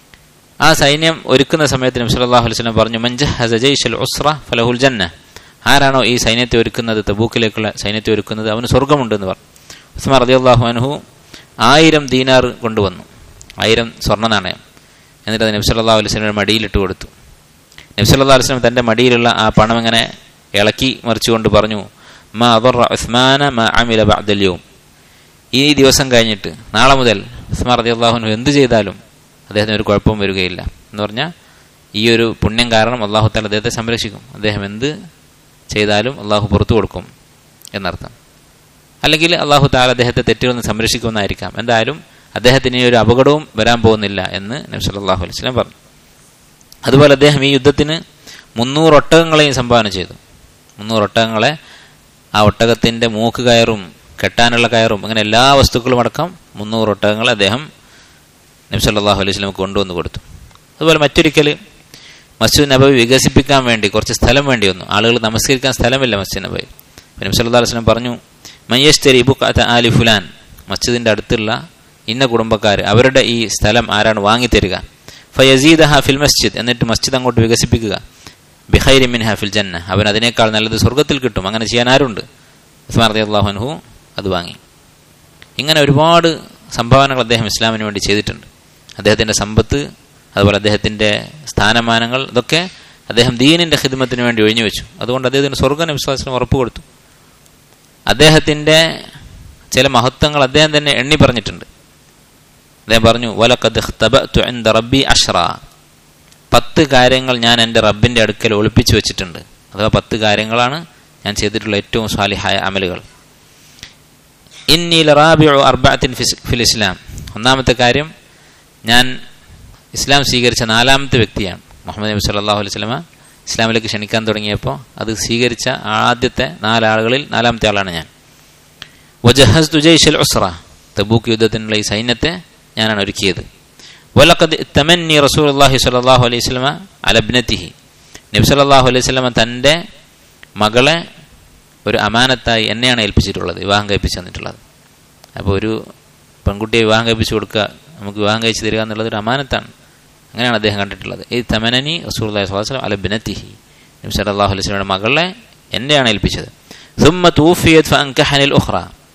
ആ സൈന്യം ഒരുക്കുന്ന സമയത്ത് നബി സല്ലല്ലാഹു അലൈഹി വസല്ലം പറഞ്ഞു മൻജഹസ ജയ്ഷുൽ ഉസ്ര ഫലഹുൽ ജന്ന ആരാണോ ഈ സൈന്യത്തെ ഒരുക്കുന്നത് തബൂക്കിലേക്കുള്ള സൈന്യത്തെ ഒരുക്കുന്നത് അവന് സ്വർഗമുണ്ടെന്ന് പറഞ്ഞു ഉസ്മാൻ റളിയല്ലാഹു അൻഹു ആയിരം ദീനാർ കൊണ്ടുവന്നു ആയിരം സ്വർണ്ണ നാണയം എന്നിട്ട് അത് നബി സല്ലല്ലാഹു അലൈഹി വസല്ലം മടിയിലിട്ട് കൊടുത്തു നബി സല്ലല്ലാഹു അലൈഹി വസല്ലം തൻ്റെ മടിയിലുള്ള ആ പണം ഇങ്ങനെ ഇളക്കി മറിച്ചുകൊണ്ട് പറഞ്ഞു മാ അദറ ഉസ്മാന മാ അമില ബഅദൽ യൗം ഈ ദിവസം കഴിഞ്ഞിട്ട് നാളെ മുതൽ ഉസ്മാൻ റളിയല്ലാഹു അൻഹു എന്ത് ചെയ്താലും അദ്ദേഹത്തിന് ഒരു കുഴപ്പവും വരികയില്ല എന്ന് പറഞ്ഞാൽ ഈ ഒരു പുണ്യം കാരണം അള്ളാഹു താല അദ്ദേഹത്തെ സംരക്ഷിക്കും അദ്ദേഹം എന്ത് ചെയ്താലും അള്ളാഹു പുറത്തു കൊടുക്കും എന്നർത്ഥം അല്ലെങ്കിൽ അള്ളാഹു താല അദ്ദേഹത്തെ തെറ്റുകളിൽ നിന്ന് സംരക്ഷിക്കുമെന്നായിരിക്കാം എന്തായാലും അദ്ദേഹത്തിന് ഈ ഒരു അപകടവും വരാൻ പോകുന്നില്ല എന്ന് നബി സല്ലല്ലാഹു അലൈഹി വസല്ലം പറഞ്ഞു അതുപോലെ അദ്ദേഹം ഈ യുദ്ധത്തിന് മുന്നൂറ് ഒട്ടകങ്ങളെയും സംഭാവന ചെയ്തു മുന്നൂറ് ഒട്ടകങ്ങളെ ആ ഒട്ടകത്തിൻ്റെ മൂക്ക് കയറും കെട്ടാനുള്ള കയറും അങ്ങനെ എല്ലാ വസ്തുക്കളും അടക്കം മുന്നൂറ് ഒട്ടകങ്ങളെ അദ്ദേഹം നബി സല്ലല്ലാഹു അലൈഹി വസല്ലം കൊണ്ടുവന്ന് കൊടുത്തു അതുപോലെ മറ്റൊരിക്കൽ മസ്ജിദ് നബവി വികസിപ്പിക്കാൻ വേണ്ടി കുറച്ച് സ്ഥലം വേണ്ടി വന്നു ആളുകൾ നമസ്കരിക്കാൻ സ്ഥലമില്ല മസ്ജിദ് നബവി നബി സല്ലല്ലാഹു അലൈഹി വസല്ലം പറഞ്ഞു മയ്യസ്തരി ബുക്കാത്ത ആലി ഫുലാൻ മസ്ജിദിൻ്റെ അടുത്തുള്ള ഇന്ന കുടുംബക്കാർ അവരുടെ ഈ സ്ഥലം ആരാണ് വാങ്ങിത്തരിക ഫയസീദ് ഹാഫിൽ മസ്ജിദ് എന്നിട്ട് മസ്ജിദ് അങ്ങോട്ട് വികസിപ്പിക്കുക ബിഹൈരി മിൻ ഹാഫിൽ ജന്ന അവൻ അതിനേക്കാൾ നല്ലത് സ്വർഗത്തിൽ കിട്ടും അങ്ങനെ ചെയ്യാൻ ആരുണ്ട് ഉസ്മാൻ റതി അള്ളാഹുൻഹു അത് വാങ്ങി ഇങ്ങനെ ഒരുപാട് സംഭാവനകൾ അദ്ദേഹം ഇസ്ലാമിന് വേണ്ടി ചെയ്തിട്ടുണ്ട് അദ്ദേഹത്തിൻ്റെ സമ്പത്ത് അതുപോലെ അദ്ദേഹത്തിൻ്റെ സ്ഥാനമാനങ്ങൾ ഇതൊക്കെ അദ്ദേഹം ദീനിൻ്റെ ഹിദ്മത്തിന് വേണ്ടി ഒഴിഞ്ഞു വെച്ചു അതുകൊണ്ട് അദ്ദേഹത്തിന് സ്വർഗ്ഗ വിശ്വാസം ഉറപ്പ് കൊടുത്തു അദ്ദേഹത്തിൻ്റെ ചില മഹത്വങ്ങൾ അദ്ദേഹം തന്നെ എണ്ണി പറഞ്ഞിട്ടുണ്ട് അദ്ദേഹം പറഞ്ഞു വലക്കത് റബ്ബി അഷ്റ പത്ത് കാര്യങ്ങൾ ഞാൻ എൻ്റെ റബ്ബിൻ്റെ അടുക്കൽ ഒളിപ്പിച്ചു വെച്ചിട്ടുണ്ട് അഥവാ പത്ത് കാര്യങ്ങളാണ് ഞാൻ ചെയ്തിട്ടുള്ള ഏറ്റവും സ്വാലിഹായ അമലുകൾ ഇന്നി ലറാബിഉ അർബഅത്തിൻ ഫിൽ ഇസ്ലാം ഒന്നാമത്തെ കാര്യം ഞാൻ ഇസ്ലാം സ്വീകരിച്ച നാലാമത്തെ വ്യക്തിയാണ് മുഹമ്മദ് നബി സല്ലല്ലാഹു അലൈഹി വസല്ലമ ഇസ്ലാമിലേക്ക് ക്ഷണിക്കാൻ തുടങ്ങിയപ്പോൾ അത് സ്വീകരിച്ച ആദ്യത്തെ നാലാളുകളിൽ നാലാമത്തെ ആളാണ് ഞാൻ വജഹസ് തുജൈഷൽ ഉസ്ര തബൂക്ക് യുദ്ധത്തിനുള്ള ഈ സൈന്യത്തെ ഞാനാണ് ഒരുക്കിയത് വലക്കത് തമന്നി റസൂൽ അള്ളാഹി സ്വല്ലല്ലാഹു അലൈഹി വസല്ലമ അലബ്നത്തിഹി നബി സല്ലല്ലാഹു അലൈഹി വസല്ലമ തൻ്റെ മകളെ ഒരു അമാനത്തായി എന്നെയാണ് ഏൽപ്പിച്ചിട്ടുള്ളത് വിവാഹം കഴിപ്പിച്ചു തന്നിട്ടുള്ളത് അപ്പോൾ ഒരു പെൺകുട്ടിയെ വിവാഹം കഴിപ്പിച്ചു കൊടുക്കുക നമുക്ക് വിവാഹം കഴിച്ചു തരിക എന്നുള്ളത് ഒരു അമാനത്താണ് അങ്ങനെയാണ് അദ്ദേഹം കണ്ടിട്ടുള്ളത് ഈ തമനനി റസൂൽ അള്ളാഹി സ്വലാസ്ലം അല ബിനത്തിഹി നബി സല്ലല്ലാഹു അലൈഹി വസല്ലമയുടെ മകളെ എന്നെയാണ് ഏൽപ്പിച്ചത് സുമ്മ തൂഫിയത് ഫഅൻകഹനിൽ ഉഖ്റ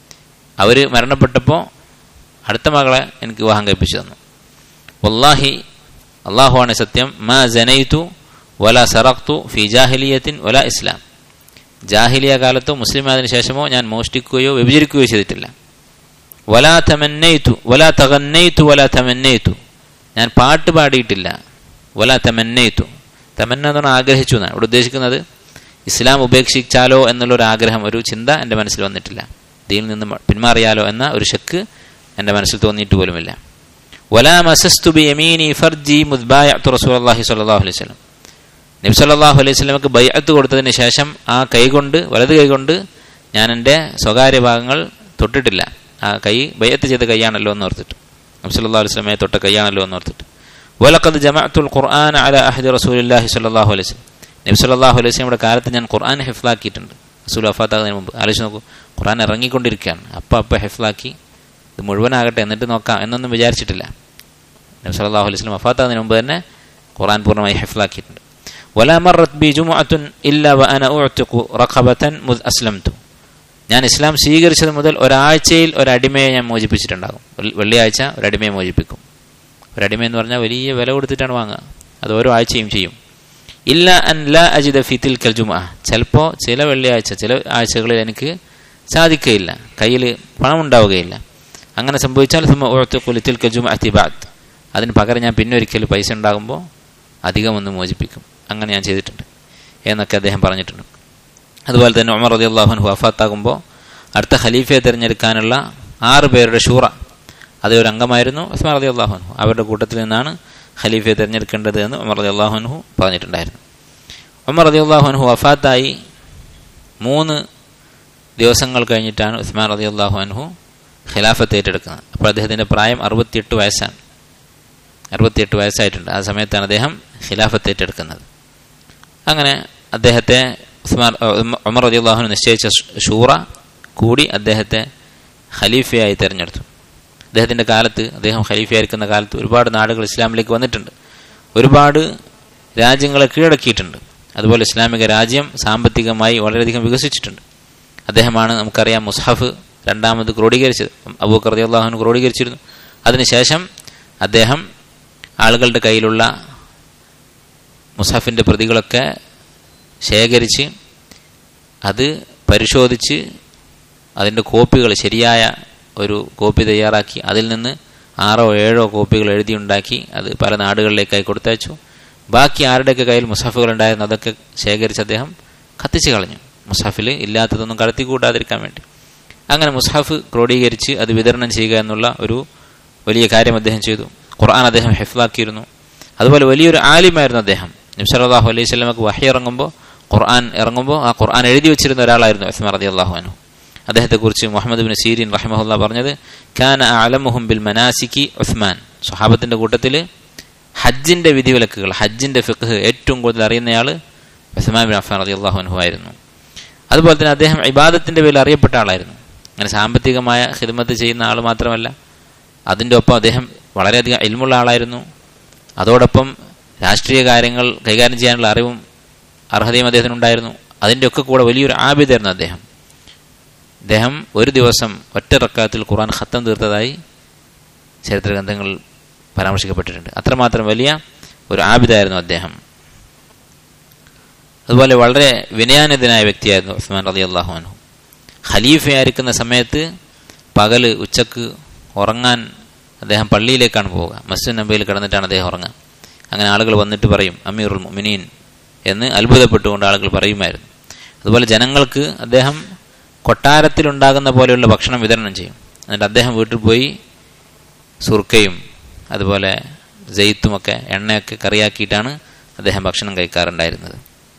അവർ മരണപ്പെട്ടപ്പോൾ അടുത്ത മകളെ എനിക്ക് വിവാഹം കഴിപ്പിച്ചു തന്നു വല്ലാഹി അള്ളാഹുവാണ് സത്യം മാ ജനൈതു വല സറഖ്തു ഫി ജാഹിലിയത്തിൻ വല ഇസ്ലാം ജാഹിലിയ കാലത്തോ മുസ്ലിം ആയതിനു ശേഷമോ ഞാൻ മോഷ്ടിക്കുകയോ വ്യഭിചരിക്കുകയോ ചെയ്തിട്ടില്ല വലാ തമന്നയിത്തു വലാ തകന്നയിത്തു വലാ തമന്നയിത്തു ഞാൻ പാട്ട് പാടിയിട്ടില്ല വലാ തമന്നയിത്തു തമന്ന എന്ന് പറഞ്ഞാൽ ആഗ്രഹിച്ചു എന്നാണ് ഇവിടെ ഉദ്ദേശിക്കുന്നത് ഇസ്ലാം ഉപേക്ഷിച്ചാലോ എന്നുള്ളൊരു ആഗ്രഹം ഒരു ചിന്ത എൻ്റെ മനസ്സിൽ വന്നിട്ടില്ല ദീനിൽ നിന്ന് പിന്മാറിയാലോ എന്ന ഒരു ശക്ക് എൻ്റെ മനസ്സിൽ തോന്നിയിട്ട് പോലുമില്ല വലാ മസസ്തു ബി യമീനി ഫർജി മുദ്ബായത്തു റസൂലുള്ളാഹി സ്വല്ലല്ലാഹു അലൈഹി വസല്ലം നബി സല്ലല്ലാഹു അലൈഹി വസല്ലമക്ക് ബൈഅത്ത് കൊടുത്തതിന് ശേഷം ആ കൈകൊണ്ട് വലത് കൈകൊണ്ട് ഞാൻ എൻ്റെ സ്വകാര്യ ഭാഗങ്ങൾ തൊട്ടിട്ടില്ല ആ കൈ ബൈഅത്ത് ചെയ്ത കൈയാണല്ലോ എന്ന് ഓർത്തിട്ട് നബി സല്ലല്ലാഹു അലൈഹി വസല്ലമയെ തൊട്ട കൈയാണല്ലോ എന്ന് ഓർത്തിട്ട് വലഖദ് ജമഅത്തുൽ ഖുർആൻ അല അഹദി റസൂലില്ലാഹി സ്വല്ലല്ലാഹു അലൈഹി വസല്ലം നബി സല്ലല്ലാഹു അലൈഹി വസല്ലമയുടെ കാലത്ത് ഞാൻ ഖുർആൻ ഹിഫ്ലാക്കിയിട്ടുണ്ട് റസൂൽ വഫാത്താകുന്നതിന് മുമ്പ് ആലോചിച്ച് നോക്കൂ ഖുർആൻ ഇറങ്ങിക്കൊണ്ടിരിക്കുകയാണ് അപ്പം അപ്പം ഹിഫ്ലാക്കി ഇത് മുഴുവനാകട്ടെ എന്നിട്ട് നോക്കാം എന്നൊന്നും വിചാരിച്ചിട്ടില്ല നബി സല്ലല്ലാഹു അലൈഹി വസല്ലം വഫാത്താകുന്നതിന് മുമ്പ് തന്നെ ഖുർആൻ പൂർണ്ണമായി ഹിഫ്ലാക്കിയിട്ടുണ്ട് ولا مرت بي جمعة إلا وأنا أعتق رقبة مذ أسلمت ഞാൻ ഇസ്ലാം സ്വീകരിച്ചത് മുതൽ ഒരാഴ്ചയിൽ ഒരടിമയെ ഞാൻ മോചിപ്പിച്ചിട്ടുണ്ടാകും വെള്ളിയാഴ്ച ഒരടിമയെ മോചിപ്പിക്കും ഒരടിമ എന്ന് പറഞ്ഞാൽ വലിയ വില കൊടുത്തിട്ടാണ് വാങ്ങുക അത് ഓരോ ആഴ്ചയും ചെയ്യും ഇല്ല അൻ ല അജിദ ഫിത്തിൽ കൽ ജുമ ചിലപ്പോൾ ചില വെള്ളിയാഴ്ച ചില ആഴ്ചകളിൽ എനിക്ക് സാധിക്കുകയില്ല കയ്യിൽ പണം ഉണ്ടാവുകയില്ല അങ്ങനെ സംഭവിച്ചാൽ കുലിത്തിൽ കൽ ജുമ അത്തിബാത്ത് അതിന് പകരം ഞാൻ പിന്നെ ഒരിക്കൽ പൈസ ഉണ്ടാകുമ്പോൾ അധികം ഒന്ന് മോചിപ്പിക്കും അങ്ങനെ ഞാൻ ചെയ്തിട്ടുണ്ട് എന്നൊക്കെ അദ്ദേഹം പറഞ്ഞിട്ടുണ്ട് അതുപോലെ തന്നെ ഉമർ റതി അള്ളാഹുൻ വഫാത്താകുമ്പോൾ അടുത്ത ഖലീഫയെ തിരഞ്ഞെടുക്കാനുള്ള ആറ് പേരുടെ ഷൂറ അത് ഒരു അംഗമായിരുന്നു ഉസ്മാൻ റതി അള്ളാഹുൻഹു അവരുടെ കൂട്ടത്തിൽ നിന്നാണ് ഖലീഫയെ തിരഞ്ഞെടുക്കേണ്ടത് എന്ന് ഉമർ റതി അള്ളാഹുൻഹു പറഞ്ഞിട്ടുണ്ടായിരുന്നു ഉമർ റതി അള്ളാഹുൻഹു വഫാത്തായി മൂന്ന് ദിവസങ്ങൾ കഴിഞ്ഞിട്ടാണ് ഉസ്മാൻ റതി അള്ളാഹു അൻഹു ഖിലാഫത്ത് ഏറ്റെടുക്കുന്നത് അപ്പോൾ അദ്ദേഹത്തിൻ്റെ പ്രായം അറുപത്തിയെട്ട് വയസ്സാണ് അറുപത്തിയെട്ട് വയസ്സായിട്ടുണ്ട് ആ സമയത്താണ് അദ്ദേഹം ഖിലാഫത്ത് ഏറ്റെടുക്കുന്നത് അങ്ങനെ അദ്ദേഹത്തെ ഉസ്മാൻ ഉമർ റതി അള്ളാഹുന് നിശ്ചയിച്ച ഷൂറ കൂടി അദ്ദേഹത്തെ ഖലീഫയായി തിരഞ്ഞെടുത്തു അദ്ദേഹത്തിൻ്റെ കാലത്ത് അദ്ദേഹം ഖലീഫയായിരിക്കുന്ന കാലത്ത് ഒരുപാട് നാടുകൾ ഇസ്ലാമിലേക്ക് വന്നിട്ടുണ്ട് ഒരുപാട് രാജ്യങ്ങളെ കീഴടക്കിയിട്ടുണ്ട് അതുപോലെ ഇസ്ലാമിക രാജ്യം സാമ്പത്തികമായി വളരെയധികം വികസിച്ചിട്ടുണ്ട് അദ്ദേഹമാണ് നമുക്കറിയാം മുസ്ഹഫ് രണ്ടാമത് ക്രോഡീകരിച്ചത് അബൂക്കർ റതി അള്ളാഹുന് ക്രോഡീകരിച്ചിരുന്നു അതിനുശേഷം അദ്ദേഹം ആളുകളുടെ കയ്യിലുള്ള മുസാഫിൻ്റെ പ്രതികളൊക്കെ ശേഖരിച്ച് അത് പരിശോധിച്ച് അതിൻ്റെ കോപ്പികൾ ശരിയായ ഒരു കോപ്പി തയ്യാറാക്കി അതിൽ നിന്ന് ആറോ ഏഴോ കോപ്പികൾ എഴുതിയുണ്ടാക്കി അത് പല നാടുകളിലേക്കായി കൊടുത്തയച്ചു ബാക്കി ആരുടെയൊക്കെ കയ്യിൽ മുസാഫുകൾ ഉണ്ടായിരുന്നു അതൊക്കെ ശേഖരിച്ച് അദ്ദേഹം കത്തിച്ച് കളഞ്ഞു മുസാഫിൽ ഇല്ലാത്തതൊന്നും കടത്തിക്കൂടാതിരിക്കാൻ വേണ്ടി അങ്ങനെ മുസാഫ് ക്രോഡീകരിച്ച് അത് വിതരണം ചെയ്യുക എന്നുള്ള ഒരു വലിയ കാര്യം അദ്ദേഹം ചെയ്തു ഖുർആൻ അദ്ദേഹം ഹെഫ്ലാക്കിയിരുന്നു അതുപോലെ വലിയൊരു ആലിമായിരുന്നു അദ്ദേഹം നിംസലാഹു അലൈഹി സ്വലമക്ക് വഹി ഇറങ്ങുമ്പോൾ ഖുർആൻ ഇറങ്ങുമ്പോൾ ആ ഖുർആൻ എഴുതി വെച്ചിരുന്ന ഒരാളായിരുന്നു ഉസ്മാൻ റതി അള്ളാഹു അനു അദ്ദേഹത്തെക്കുറിച്ച് മുഹമ്മദ് ബിൻ സീരിൻ റഹിമഹുല്ല പറഞ്ഞത് ഖാന അലമുഹും ബിൽ മനാസിക്കി ഉസ്മാൻ സ്വഹാബത്തിന്റെ കൂട്ടത്തിൽ ഹജ്ജിന്റെ വിധിവിലക്കുകൾ ഹജ്ജിന്റെ ഫിഖ് ഏറ്റവും കൂടുതൽ അറിയുന്നയാൾ ഉസ്മാൻ ബിൻ അഫാൻ റതി അള്ളാഹു അനു ആയിരുന്നു അതുപോലെ തന്നെ അദ്ദേഹം ഇബാദത്തിന്റെ പേരിൽ അറിയപ്പെട്ട ആളായിരുന്നു അങ്ങനെ സാമ്പത്തികമായ ഹിദ്മത്ത് ചെയ്യുന്ന ആൾ മാത്രമല്ല അതിൻ്റെ ഒപ്പം അദ്ദേഹം വളരെയധികം ഇൽമുള്ള ആളായിരുന്നു അതോടൊപ്പം രാഷ്ട്രീയ കാര്യങ്ങൾ കൈകാര്യം ചെയ്യാനുള്ള അറിവും അർഹതയും അദ്ദേഹത്തിനുണ്ടായിരുന്നു അതിൻ്റെ ഒക്കെ കൂടെ വലിയൊരു ആബിദായിരുന്നു അദ്ദേഹം അദ്ദേഹം ഒരു ദിവസം ഒറ്റ റക്കാത്തിൽ ഖുർആൻ ഖത്തം തീർത്തതായി ചരിത്ര ഗ്രന്ഥങ്ങളിൽ പരാമർശിക്കപ്പെട്ടിട്ടുണ്ട് അത്രമാത്രം വലിയ ഒരു ആബിദായിരുന്നു അദ്ദേഹം അതുപോലെ വളരെ വിനയാനിതനായ വ്യക്തിയായിരുന്നു ഉസ്മാൻ റതി അള്ളാഹു അനു ഖലീഫയായിരിക്കുന്ന സമയത്ത് പകല് ഉച്ചക്ക് ഉറങ്ങാൻ അദ്ദേഹം പള്ളിയിലേക്കാണ് പോവുക മസ്ജിദ് നബിയിൽ കിടന്നിട്ടാണ് അദ്ദേഹം ഉറങ്ങുക അങ്ങനെ ആളുകൾ വന്നിട്ട് പറയും അമീറുൽ മുമിനീൻ എന്ന് അത്ഭുതപ്പെട്ടുകൊണ്ട് ആളുകൾ പറയുമായിരുന്നു അതുപോലെ ജനങ്ങൾക്ക് അദ്ദേഹം കൊട്ടാരത്തിലുണ്ടാകുന്ന പോലെയുള്ള ഭക്ഷണം വിതരണം ചെയ്യും എന്നിട്ട് അദ്ദേഹം വീട്ടിൽ പോയി സുർക്കയും അതുപോലെ ജെയ്ത്തുമൊക്കെ എണ്ണയൊക്കെ കറിയാക്കിയിട്ടാണ് അദ്ദേഹം ഭക്ഷണം കഴിക്കാറുണ്ടായിരുന്നത്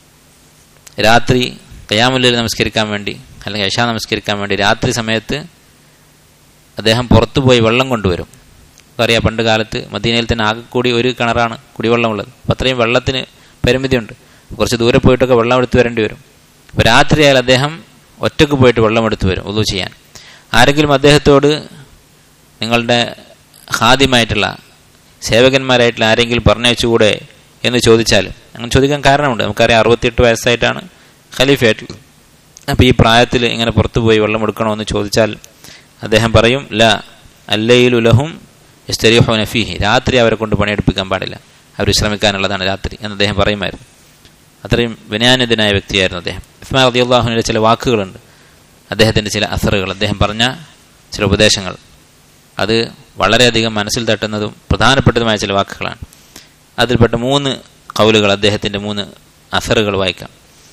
രാത്രി കയാമുല്ലിൽ നമസ്കരിക്കാൻ വേണ്ടി അല്ലെങ്കിൽ യശാ നമസ്കരിക്കാൻ വേണ്ടി രാത്രി സമയത്ത് അദ്ദേഹം പുറത്തു പോയി വെള്ളം കൊണ്ടുവരും അറിയാം പണ്ട് കാലത്ത് മദീനയിൽ തന്നെ ആകെ കൂടി ഒരു കിണറാണ് കുടിവെള്ളമുള്ളത് അപ്പം അത്രയും വെള്ളത്തിന് പരിമിതിയുണ്ട് കുറച്ച് ദൂരെ പോയിട്ടൊക്കെ വെള്ളം എടുത്തു വരേണ്ടി വരും അപ്പോൾ രാത്രിയായാൽ അദ്ദേഹം ഒറ്റക്ക് പോയിട്ട് വെള്ളം എടുത്തു വരും ഒതു ചെയ്യാൻ ആരെങ്കിലും അദ്ദേഹത്തോട് നിങ്ങളുടെ ഹാദ്യമായിട്ടുള്ള സേവകന്മാരായിട്ടുള്ള ആരെങ്കിലും പറഞ്ഞയച്ചുകൂടെ എന്ന് ചോദിച്ചാൽ അങ്ങനെ ചോദിക്കാൻ കാരണമുണ്ട് നമുക്കറിയാം അറുപത്തിയെട്ട് വയസ്സായിട്ടാണ് ഖലീഫയായിട്ടുള്ളത് അപ്പോൾ ഈ പ്രായത്തിൽ ഇങ്ങനെ പുറത്തു പോയി വെള്ളം എടുക്കണോ എന്ന് ചോദിച്ചാൽ അദ്ദേഹം പറയും ല അല്ലയിലുലഹും ഇസ്തരിഹോ നഫീഹി രാത്രി അവരെ കൊണ്ട് പണിയെടുപ്പിക്കാൻ പാടില്ല അവർ വിശ്രമിക്കാനുള്ളതാണ് രാത്രി എന്ന് അദ്ദേഹം പറയുമായിരുന്നു അത്രയും വിനയാനിതനായ വ്യക്തിയായിരുന്നു അദ്ദേഹം ഇസ്മാ റതി അള്ളാഹുവിൻ്റെ ചില വാക്കുകളുണ്ട് അദ്ദേഹത്തിൻ്റെ ചില അസറുകൾ അദ്ദേഹം പറഞ്ഞ ചില ഉപദേശങ്ങൾ അത് വളരെയധികം മനസ്സിൽ തട്ടുന്നതും പ്രധാനപ്പെട്ടതുമായ ചില വാക്കുകളാണ് അതിൽപ്പെട്ട മൂന്ന് കൗലുകൾ അദ്ദേഹത്തിൻ്റെ മൂന്ന് അസറുകൾ വായിക്കാം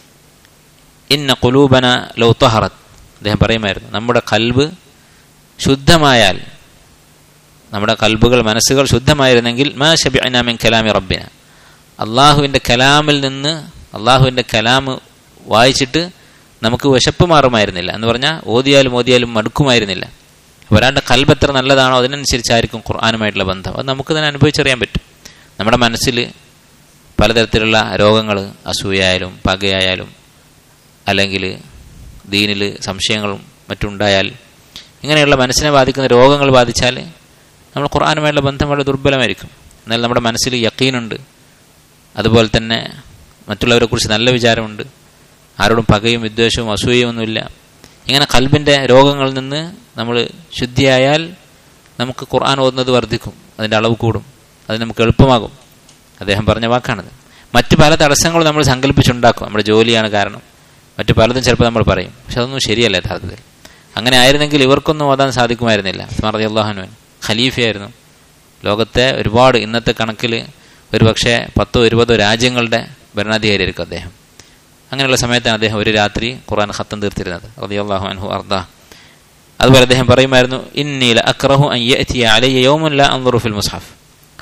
ഇന്ന കുലൂബന ലൗത്തഹറത്ത് അദ്ദേഹം പറയുമായിരുന്നു നമ്മുടെ കൽബ് ശുദ്ധമായാൽ നമ്മുടെ കൽബുകൾ മനസ്സുകൾ ശുദ്ധമായിരുന്നെങ്കിൽ മാ ഷബിഅനാമിൻ കലാമി റബ്ബിന അള്ളാഹുവിൻ്റെ കലാമിൽ നിന്ന് അള്ളാഹുവിൻ്റെ കലാമ് വായിച്ചിട്ട് നമുക്ക് വിശപ്പ് മാറുമായിരുന്നില്ല എന്ന് പറഞ്ഞാൽ ഓതിയാലും ഓതിയാലും മടുക്കുമായിരുന്നില്ല ഒരാളുടെ കൽബ് എത്ര നല്ലതാണോ അതിനനുസരിച്ചായിരിക്കും ഖുർആാനുമായിട്ടുള്ള ബന്ധം അത് നമുക്ക് തന്നെ അനുഭവിച്ചറിയാൻ പറ്റും നമ്മുടെ മനസ്സിൽ പലതരത്തിലുള്ള രോഗങ്ങൾ അസൂയായാലും പകയായാലും അല്ലെങ്കിൽ ദീനിൽ സംശയങ്ങളും മറ്റുണ്ടായാൽ ഇങ്ങനെയുള്ള മനസ്സിനെ ബാധിക്കുന്ന രോഗങ്ങൾ ബാധിച്ചാൽ നമ്മൾ ഖുർആാനുമായുള്ള ബന്ധം വളരെ ദുർബലമായിരിക്കും എന്നാൽ നമ്മുടെ മനസ്സിൽ യക്കീനുണ്ട് അതുപോലെ തന്നെ മറ്റുള്ളവരെക്കുറിച്ച് നല്ല വിചാരമുണ്ട് ആരോടും പകയും വിദ്വേഷവും അസൂയയും ഒന്നുമില്ല ഇങ്ങനെ കൽബിൻ്റെ രോഗങ്ങളിൽ നിന്ന് നമ്മൾ ശുദ്ധിയായാൽ നമുക്ക് ഖുർആൻ ഓതുന്നത് വർദ്ധിക്കും അതിൻ്റെ അളവ് കൂടും അത് നമുക്ക് എളുപ്പമാകും അദ്ദേഹം പറഞ്ഞ വാക്കാണത് മറ്റ് പല തടസ്സങ്ങളും നമ്മൾ സങ്കല്പിച്ചുണ്ടാക്കും നമ്മുടെ ജോലിയാണ് കാരണം മറ്റു പലതും ചിലപ്പോൾ നമ്മൾ പറയും പക്ഷെ അതൊന്നും ശരിയല്ല യഥാർത്ഥത്തിൽ അങ്ങനെ ആയിരുന്നെങ്കിൽ ഇവർക്കൊന്നും ഓതാൻ സാധിക്കുമായിരുന്നില്ല സ്മർദി അള്ളാഹുനുവൻ ഖലീഫയായിരുന്നു ലോകത്തെ ഒരുപാട് ഇന്നത്തെ കണക്കിൽ ഒരു പക്ഷേ പത്തോ ഇരുപതോ രാജ്യങ്ങളുടെ ഭരണാധികാരിയായിരിക്കും അദ്ദേഹം അങ്ങനെയുള്ള സമയത്താണ് അദ്ദേഹം ഒരു രാത്രി ഖുർആൻ ഖത്തം തീർത്തിരുന്നത് റതി അള്ളാഹു അൻഹു അർദ അതുപോലെ അദ്ദേഹം പറയുമായിരുന്നു ഇന്നീല അക്രഹു അയ്യത്തിയ അലയ്യ യോമുല്ല അന്തുറുഫിൽ മുസ്ഹാഫ്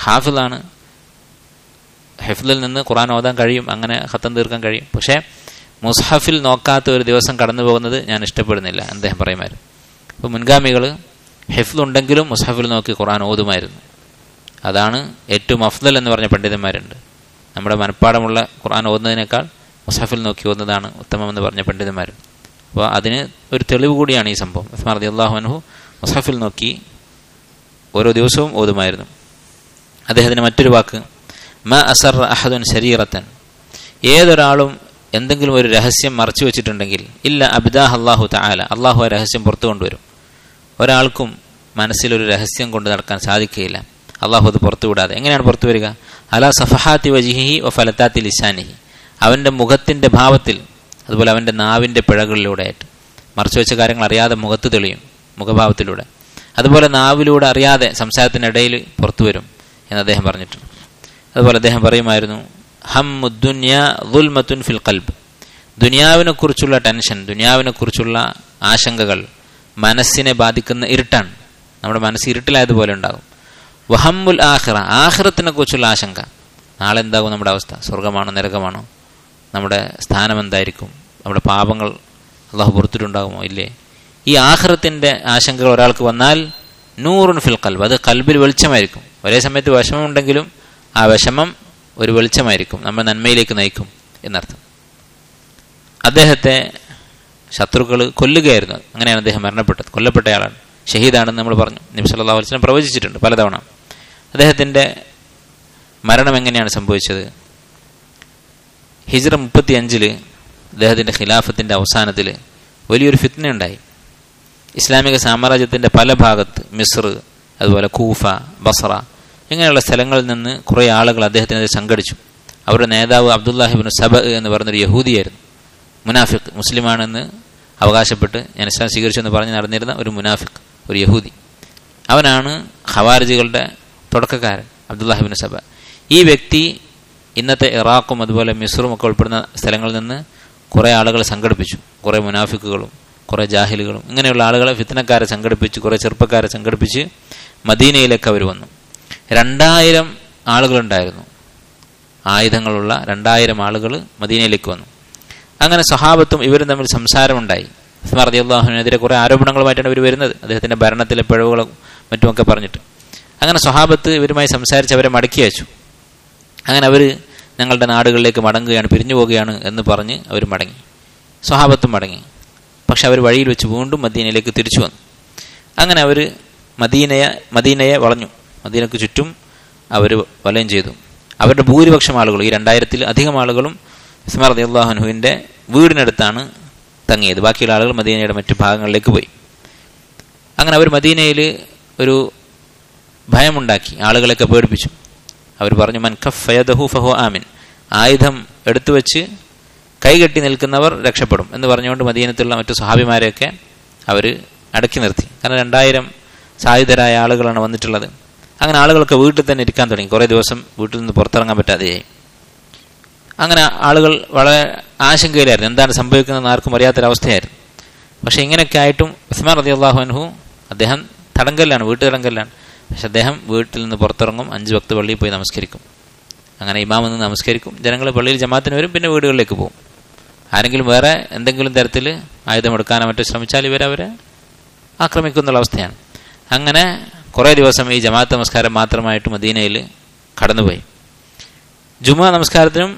ഹാഫിളാണ് ഹെഫിലിൽ നിന്ന് ഖുർആൻ ഓതാൻ കഴിയും അങ്ങനെ ഖത്തം തീർക്കാൻ കഴിയും പക്ഷേ മുസ്ഹഫിൽ നോക്കാത്ത ഒരു ദിവസം കടന്നു പോകുന്നത് ഞാൻ ഇഷ്ടപ്പെടുന്നില്ല അദ്ദേഹം പറയുമായിരുന്നു അപ്പോൾ മുൻഗാമികൾ ഹിഫ്ലുണ്ടെങ്കിലും മുസ്ഹഫിൽ നോക്കി ഖുർആൻ ഓതുമായിരുന്നു അതാണ് ഏറ്റവും അഫ്ദൽ എന്ന് പറഞ്ഞ പണ്ഡിതന്മാരുണ്ട് നമ്മുടെ മനഃപ്പാടമുള്ള ഖുർആൻ ഓതുന്നതിനേക്കാൾ മുസ്ഹഫിൽ നോക്കി ഓതുന്നതാണ് ഉത്തമമെന്ന് പറഞ്ഞ പണ്ഡിതന്മാരുണ്ട് അപ്പോൾ അതിന് ഒരു തെളിവ് കൂടിയാണ് ഈ സംഭവം ഉസ്മാൻ റതി അള്ളാഹു അനുഹു മുസ്ഹഫിൽ നോക്കി ഓരോ ദിവസവും ഓതുമായിരുന്നു അദ്ദേഹത്തിന് മറ്റൊരു വാക്ക് മ അസർ അഹദുൻ ശരീറത്തൻ ഏതൊരാളും എന്തെങ്കിലും ഒരു രഹസ്യം മറച്ചു വെച്ചിട്ടുണ്ടെങ്കിൽ ഇല്ല അബ്ദാഹ് അള്ളാഹു താല അള്ളാഹു ആ രഹസ്യം പുറത്തു കൊണ്ടുവരും ഒരാൾക്കും മനസ്സിലൊരു രഹസ്യം കൊണ്ട് നടക്കാൻ സാധിക്കുകയില്ല അള്ളാഹു അത് പുറത്തു വിടാതെ എങ്ങനെയാണ് പുറത്തു വരിക അല സഫഹാത്തി വജിഹി ഒ ഫലത്താത്തി ലിസാനിഹി അവൻ്റെ മുഖത്തിൻ്റെ ഭാവത്തിൽ അതുപോലെ അവൻ്റെ നാവിൻ്റെ പിഴകളിലൂടെ ആയിട്ട് മറച്ചു വെച്ച കാര്യങ്ങൾ അറിയാതെ മുഖത്ത് തെളിയും മുഖഭാവത്തിലൂടെ അതുപോലെ നാവിലൂടെ അറിയാതെ സംസാരത്തിനിടയിൽ പുറത്തു വരും എന്ന് അദ്ദേഹം പറഞ്ഞിട്ടുണ്ട് അതുപോലെ അദ്ദേഹം പറയുമായിരുന്നു ഹമ്മുദ്ദുന്യ ഫിൽ കൽബ് ദുനിയാവിനെ കുറിച്ചുള്ള ടെൻഷൻ ദുനിയാവിനെ കുറിച്ചുള്ള ആശങ്കകൾ മനസ്സിനെ ബാധിക്കുന്ന ഇരുട്ടാണ് നമ്മുടെ മനസ്സ് ഇരുട്ടിലായതുപോലെ ഉണ്ടാകും വഹമ്മുൽ ആഹിറ ആഹിറത്തിനെ കുറിച്ചുള്ള ആശങ്ക നാളെ എന്താകും നമ്മുടെ അവസ്ഥ സ്വർഗമാണോ നരകമാണോ നമ്മുടെ സ്ഥാനം എന്തായിരിക്കും നമ്മുടെ പാപങ്ങൾ അള്ളാഹു പുറത്തിട്ടുണ്ടാകുമോ ഇല്ലേ ഈ ആഹ്റത്തിൻ്റെ ആശങ്കകൾ ഒരാൾക്ക് വന്നാൽ നൂറുൻ ഫിൽ കൽബ് അത് കൽബിൽ വെളിച്ചമായിരിക്കും ഒരേ സമയത്ത് വിഷമമുണ്ടെങ്കിലും ആ വിഷമം ഒരു വെളിച്ചമായിരിക്കും നമ്മൾ നന്മയിലേക്ക് നയിക്കും എന്നർത്ഥം അദ്ദേഹത്തെ ശത്രുക്കൾ കൊല്ലുകയായിരുന്നു അങ്ങനെയാണ് അദ്ദേഹം മരണപ്പെട്ടത് കൊല്ലപ്പെട്ടയാളാണ് ഷഹീദാണെന്ന് നമ്മൾ പറഞ്ഞു നബി സല്ലല്ലാഹു അലൈഹി വസല്ലം പ്രവചിച്ചിട്ടുണ്ട് പലതവണ അദ്ദേഹത്തിൻ്റെ മരണം എങ്ങനെയാണ് സംഭവിച്ചത് ഹിജ്റ മുപ്പത്തി അഞ്ചില് അദ്ദേഹത്തിൻ്റെ ഖിലാഫത്തിൻ്റെ അവസാനത്തിൽ വലിയൊരു ഫിത്ന ഉണ്ടായി ഇസ്ലാമിക സാമ്രാജ്യത്തിൻ്റെ പല ഭാഗത്ത് മിസ്ർ അതുപോലെ കൂഫ ബസറ ഇങ്ങനെയുള്ള സ്ഥലങ്ങളിൽ നിന്ന് കുറേ ആളുകൾ അദ്ദേഹത്തിനെതിരെ സംഘടിച്ചു അവരുടെ നേതാവ് അബ്ദുല്ലാഹിബിൻ സബ എന്ന് പറഞ്ഞൊരു യഹൂദിയായിരുന്നു മുനാഫിഖ് മുസ്ലിമാണെന്ന് അവകാശപ്പെട്ട് ഞാൻ ഇസ്ലാം സ്വീകരിച്ചെന്ന് പറഞ്ഞ് നടന്നിരുന്ന ഒരു മുനാഫിഖ് ഒരു യഹൂദി അവനാണ് ഖവാരിജികളുടെ തുടക്കക്കാരൻ അബ്ദുല്ലാഹിബിൻ സബ ഈ വ്യക്തി ഇന്നത്തെ ഇറാഖും അതുപോലെ മിസ്റും ഒക്കെ ഉൾപ്പെടുന്ന സ്ഥലങ്ങളിൽ നിന്ന് കുറേ ആളുകളെ സംഘടിപ്പിച്ചു കുറേ മുനാഫിക്കുകളും കുറേ ജാഹിലുകളും ഇങ്ങനെയുള്ള ആളുകളെ ഫിത്തനക്കാരെ സംഘടിപ്പിച്ച് കുറേ ചെറുപ്പക്കാരെ സംഘടിപ്പിച്ച് മദീനയിലേക്ക് അവർ വന്നു രണ്ടായിരം ആളുകളുണ്ടായിരുന്നു ആയുധങ്ങളുള്ള രണ്ടായിരം ആളുകൾ മദീനയിലേക്ക് വന്നു അങ്ങനെ സഹാബത്തും ഇവരും തമ്മിൽ സംസാരമുണ്ടായി ഉസ്മാർ റതി അള്ളാഹുവിനെതിരെ കുറേ ആരോപണങ്ങളുമായിട്ടാണ് ഇവർ വരുന്നത് അദ്ദേഹത്തിൻ്റെ ഭരണത്തിലെ പിഴവുകളും മറ്റുമൊക്കെ പറഞ്ഞിട്ട് അങ്ങനെ സ്വഹാബത്ത് ഇവരുമായി സംസാരിച്ച് അവരെ മടക്കി അയച്ചു അങ്ങനെ അവർ ഞങ്ങളുടെ നാടുകളിലേക്ക് മടങ്ങുകയാണ് പിരിഞ്ഞു പോവുകയാണ് എന്ന് പറഞ്ഞ് അവർ മടങ്ങി സ്വഹാബത്തും മടങ്ങി പക്ഷെ അവർ വഴിയിൽ വെച്ച് വീണ്ടും മദീനയിലേക്ക് തിരിച്ചു വന്നു അങ്ങനെ അവർ മദീനയെ മദീനയെ വളഞ്ഞു മദീനക്ക് ചുറ്റും അവർ വലയം ചെയ്തു അവരുടെ ഭൂരിപക്ഷം ആളുകളും ഈ രണ്ടായിരത്തിൽ അധികം ആളുകളും ഇസ്മാർ അലി അള്ളാഹുനുവിൻ്റെ വീടിനടുത്താണ് തങ്ങിയത് ബാക്കിയുള്ള ആളുകൾ മദീനയുടെ മറ്റു ഭാഗങ്ങളിലേക്ക് പോയി അങ്ങനെ അവർ മദീനയിൽ ഒരു ഭയമുണ്ടാക്കി ആളുകളെയൊക്കെ പേടിപ്പിച്ചു അവർ പറഞ്ഞു മൻ ഖഫ് ഫയദഹു ഫഹു ആമിൻ ആയുധം എടുത്തു വെച്ച് കൈകെട്ടി നിൽക്കുന്നവർ രക്ഷപ്പെടും എന്ന് പറഞ്ഞുകൊണ്ട് മദീനത്തുള്ള മറ്റു സഹാബിമാരെയൊക്കെ അവർ അടക്കി നിർത്തി കാരണം രണ്ടായിരം സായുധരായ ആളുകളാണ് വന്നിട്ടുള്ളത് അങ്ങനെ ആളുകളൊക്കെ വീട്ടിൽ തന്നെ ഇരിക്കാൻ തുടങ്ങി കുറേ ദിവസം വീട്ടിൽ നിന്ന് പുറത്തിറങ്ങാൻ പറ്റാതെയായി അങ്ങനെ ആളുകൾ വളരെ ആശങ്കയിലായിരുന്നു എന്താണ് സംഭവിക്കുന്നതെന്ന് ആർക്കും അറിയാത്തൊരവസ്ഥയായിരുന്നു പക്ഷേ ഇങ്ങനെയൊക്കെ ആയിട്ടും ഉസ്മാൻ റതി അള്ളാഹു അൻഹു അദ്ദേഹം തടങ്കല്ലാണ് വീട്ടു തടങ്കല്ലാണ് പക്ഷെ അദ്ദേഹം വീട്ടിൽ നിന്ന് പുറത്തിറങ്ങും അഞ്ച് ഭക്ത പള്ളിയിൽ പോയി നമസ്കരിക്കും അങ്ങനെ ഇമാം നിന്ന് നമസ്കരിക്കും ജനങ്ങൾ പള്ളിയിൽ ജമാത്തിന് വരും പിന്നെ വീടുകളിലേക്ക് പോകും ആരെങ്കിലും വേറെ എന്തെങ്കിലും തരത്തിൽ ആയുധമെടുക്കാനോ മറ്റോ ശ്രമിച്ചാൽ ഇവരവരെ ആക്രമിക്കുന്നുള്ള അവസ്ഥയാണ് അങ്ങനെ കുറേ ദിവസം ഈ ജമാഅത്ത് നമസ്കാരം മാത്രമായിട്ട് മദീനയിൽ കടന്നുപോയി ജുമാ നമസ്കാരത്തിനും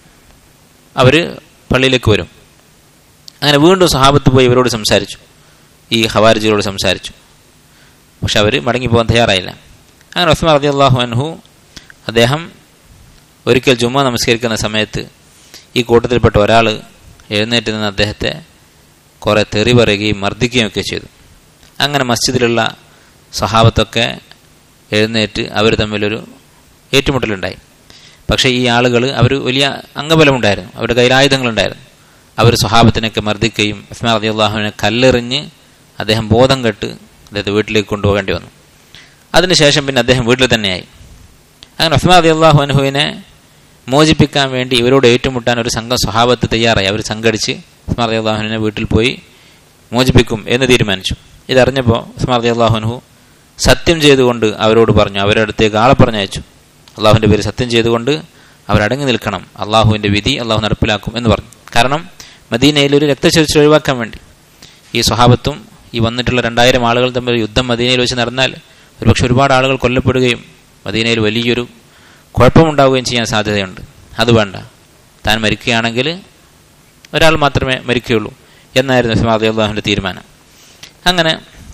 അവർ പള്ളിയിലേക്ക് വരും അങ്ങനെ വീണ്ടും സഹാബത്ത് പോയി ഇവരോട് സംസാരിച്ചു ഈ ഹവാരിജികളോട് സംസാരിച്ചു പക്ഷെ അവർ മടങ്ങിപ്പോകാൻ തയ്യാറായില്ല അങ്ങനെ ഉസ്മാൻ റതി അള്ളാഹു അൻഹു അദ്ദേഹം ഒരിക്കൽ ജുമ്മ നമസ്കരിക്കുന്ന സമയത്ത് ഈ കൂട്ടത്തിൽപ്പെട്ട ഒരാൾ എഴുന്നേറ്റ് നിന്ന് അദ്ദേഹത്തെ കുറേ തെറി പറയുകയും മർദ്ദിക്കുകയും ഒക്കെ ചെയ്തു അങ്ങനെ മസ്ജിദിലുള്ള സഹാബത്തൊക്കെ എഴുന്നേറ്റ് അവർ തമ്മിലൊരു ഏറ്റുമുട്ടലുണ്ടായി പക്ഷേ ഈ ആളുകൾ അവർ വലിയ അംഗബലമുണ്ടായിരുന്നു അവരുടെ കയ്യിൽ ആയുധങ്ങളുണ്ടായിരുന്നു അവർ സ്വഹാബത്തിനൊക്കെ മർദ്ദിക്കുകയും ഉസ്മാൻ റതി അള്ളാഹുവിനെ കല്ലെറിഞ്ഞ് അദ്ദേഹം ബോധം കെട്ട് അദ്ദേഹത്തെ വീട്ടിലേക്ക് കൊണ്ടുപോകേണ്ടി വന്നു അതിനുശേഷം പിന്നെ അദ്ദേഹം വീട്ടിൽ തന്നെയായി അങ്ങനെ ഉസ്മാൻ റതി അള്ളാഹു അനുഹുവിനെ മോചിപ്പിക്കാൻ വേണ്ടി ഇവരോട് ഏറ്റുമുട്ടാൻ ഒരു സംഘം സ്വഹാബത്ത് തയ്യാറായി അവർ സംഘടിച്ച് ഉസ്മാൻ റതി അള്ളാഹുവിനെ വീട്ടിൽ പോയി മോചിപ്പിക്കും എന്ന് തീരുമാനിച്ചു ഇതറിഞ്ഞപ്പോൾ ഉസ്മാൻ റതി അള്ളാഹുനഹു സത്യം ചെയ്തുകൊണ്ട് അവരോട് പറഞ്ഞു അവരുടെ അടുത്തേക്ക് ആളെ പറഞ്ഞയച്ചു അള്ളാഹുവിൻ്റെ പേര് സത്യം ചെയ്തുകൊണ്ട് അവരടങ്ങി നിൽക്കണം അള്ളാഹുവിൻ്റെ വിധി അള്ളാഹു നടപ്പിലാക്കും എന്ന് പറഞ്ഞു കാരണം മദീനയിൽ ഒരു രക്തച്ചൊരിച്ചിൽ ഒഴിവാക്കാൻ വേണ്ടി ഈ സ്വഹാബത്തും ഈ വന്നിട്ടുള്ള രണ്ടായിരം ആളുകൾ തമ്മിൽ യുദ്ധം മദീനയിൽ വെച്ച് നടന്നാൽ ഒരുപക്ഷെ ഒരുപാട് ആളുകൾ കൊല്ലപ്പെടുകയും മദീനയിൽ വലിയൊരു കുഴപ്പമുണ്ടാവുകയും ചെയ്യാൻ സാധ്യതയുണ്ട് അത് വേണ്ട താൻ മരിക്കുകയാണെങ്കിൽ ഒരാൾ മാത്രമേ മരിക്കുകയുള്ളൂ എന്നായിരുന്നു ഉസ്മാൻ റതി അള്ളാഹുവിൻ്റെ തീരുമാനം അങ്ങനെ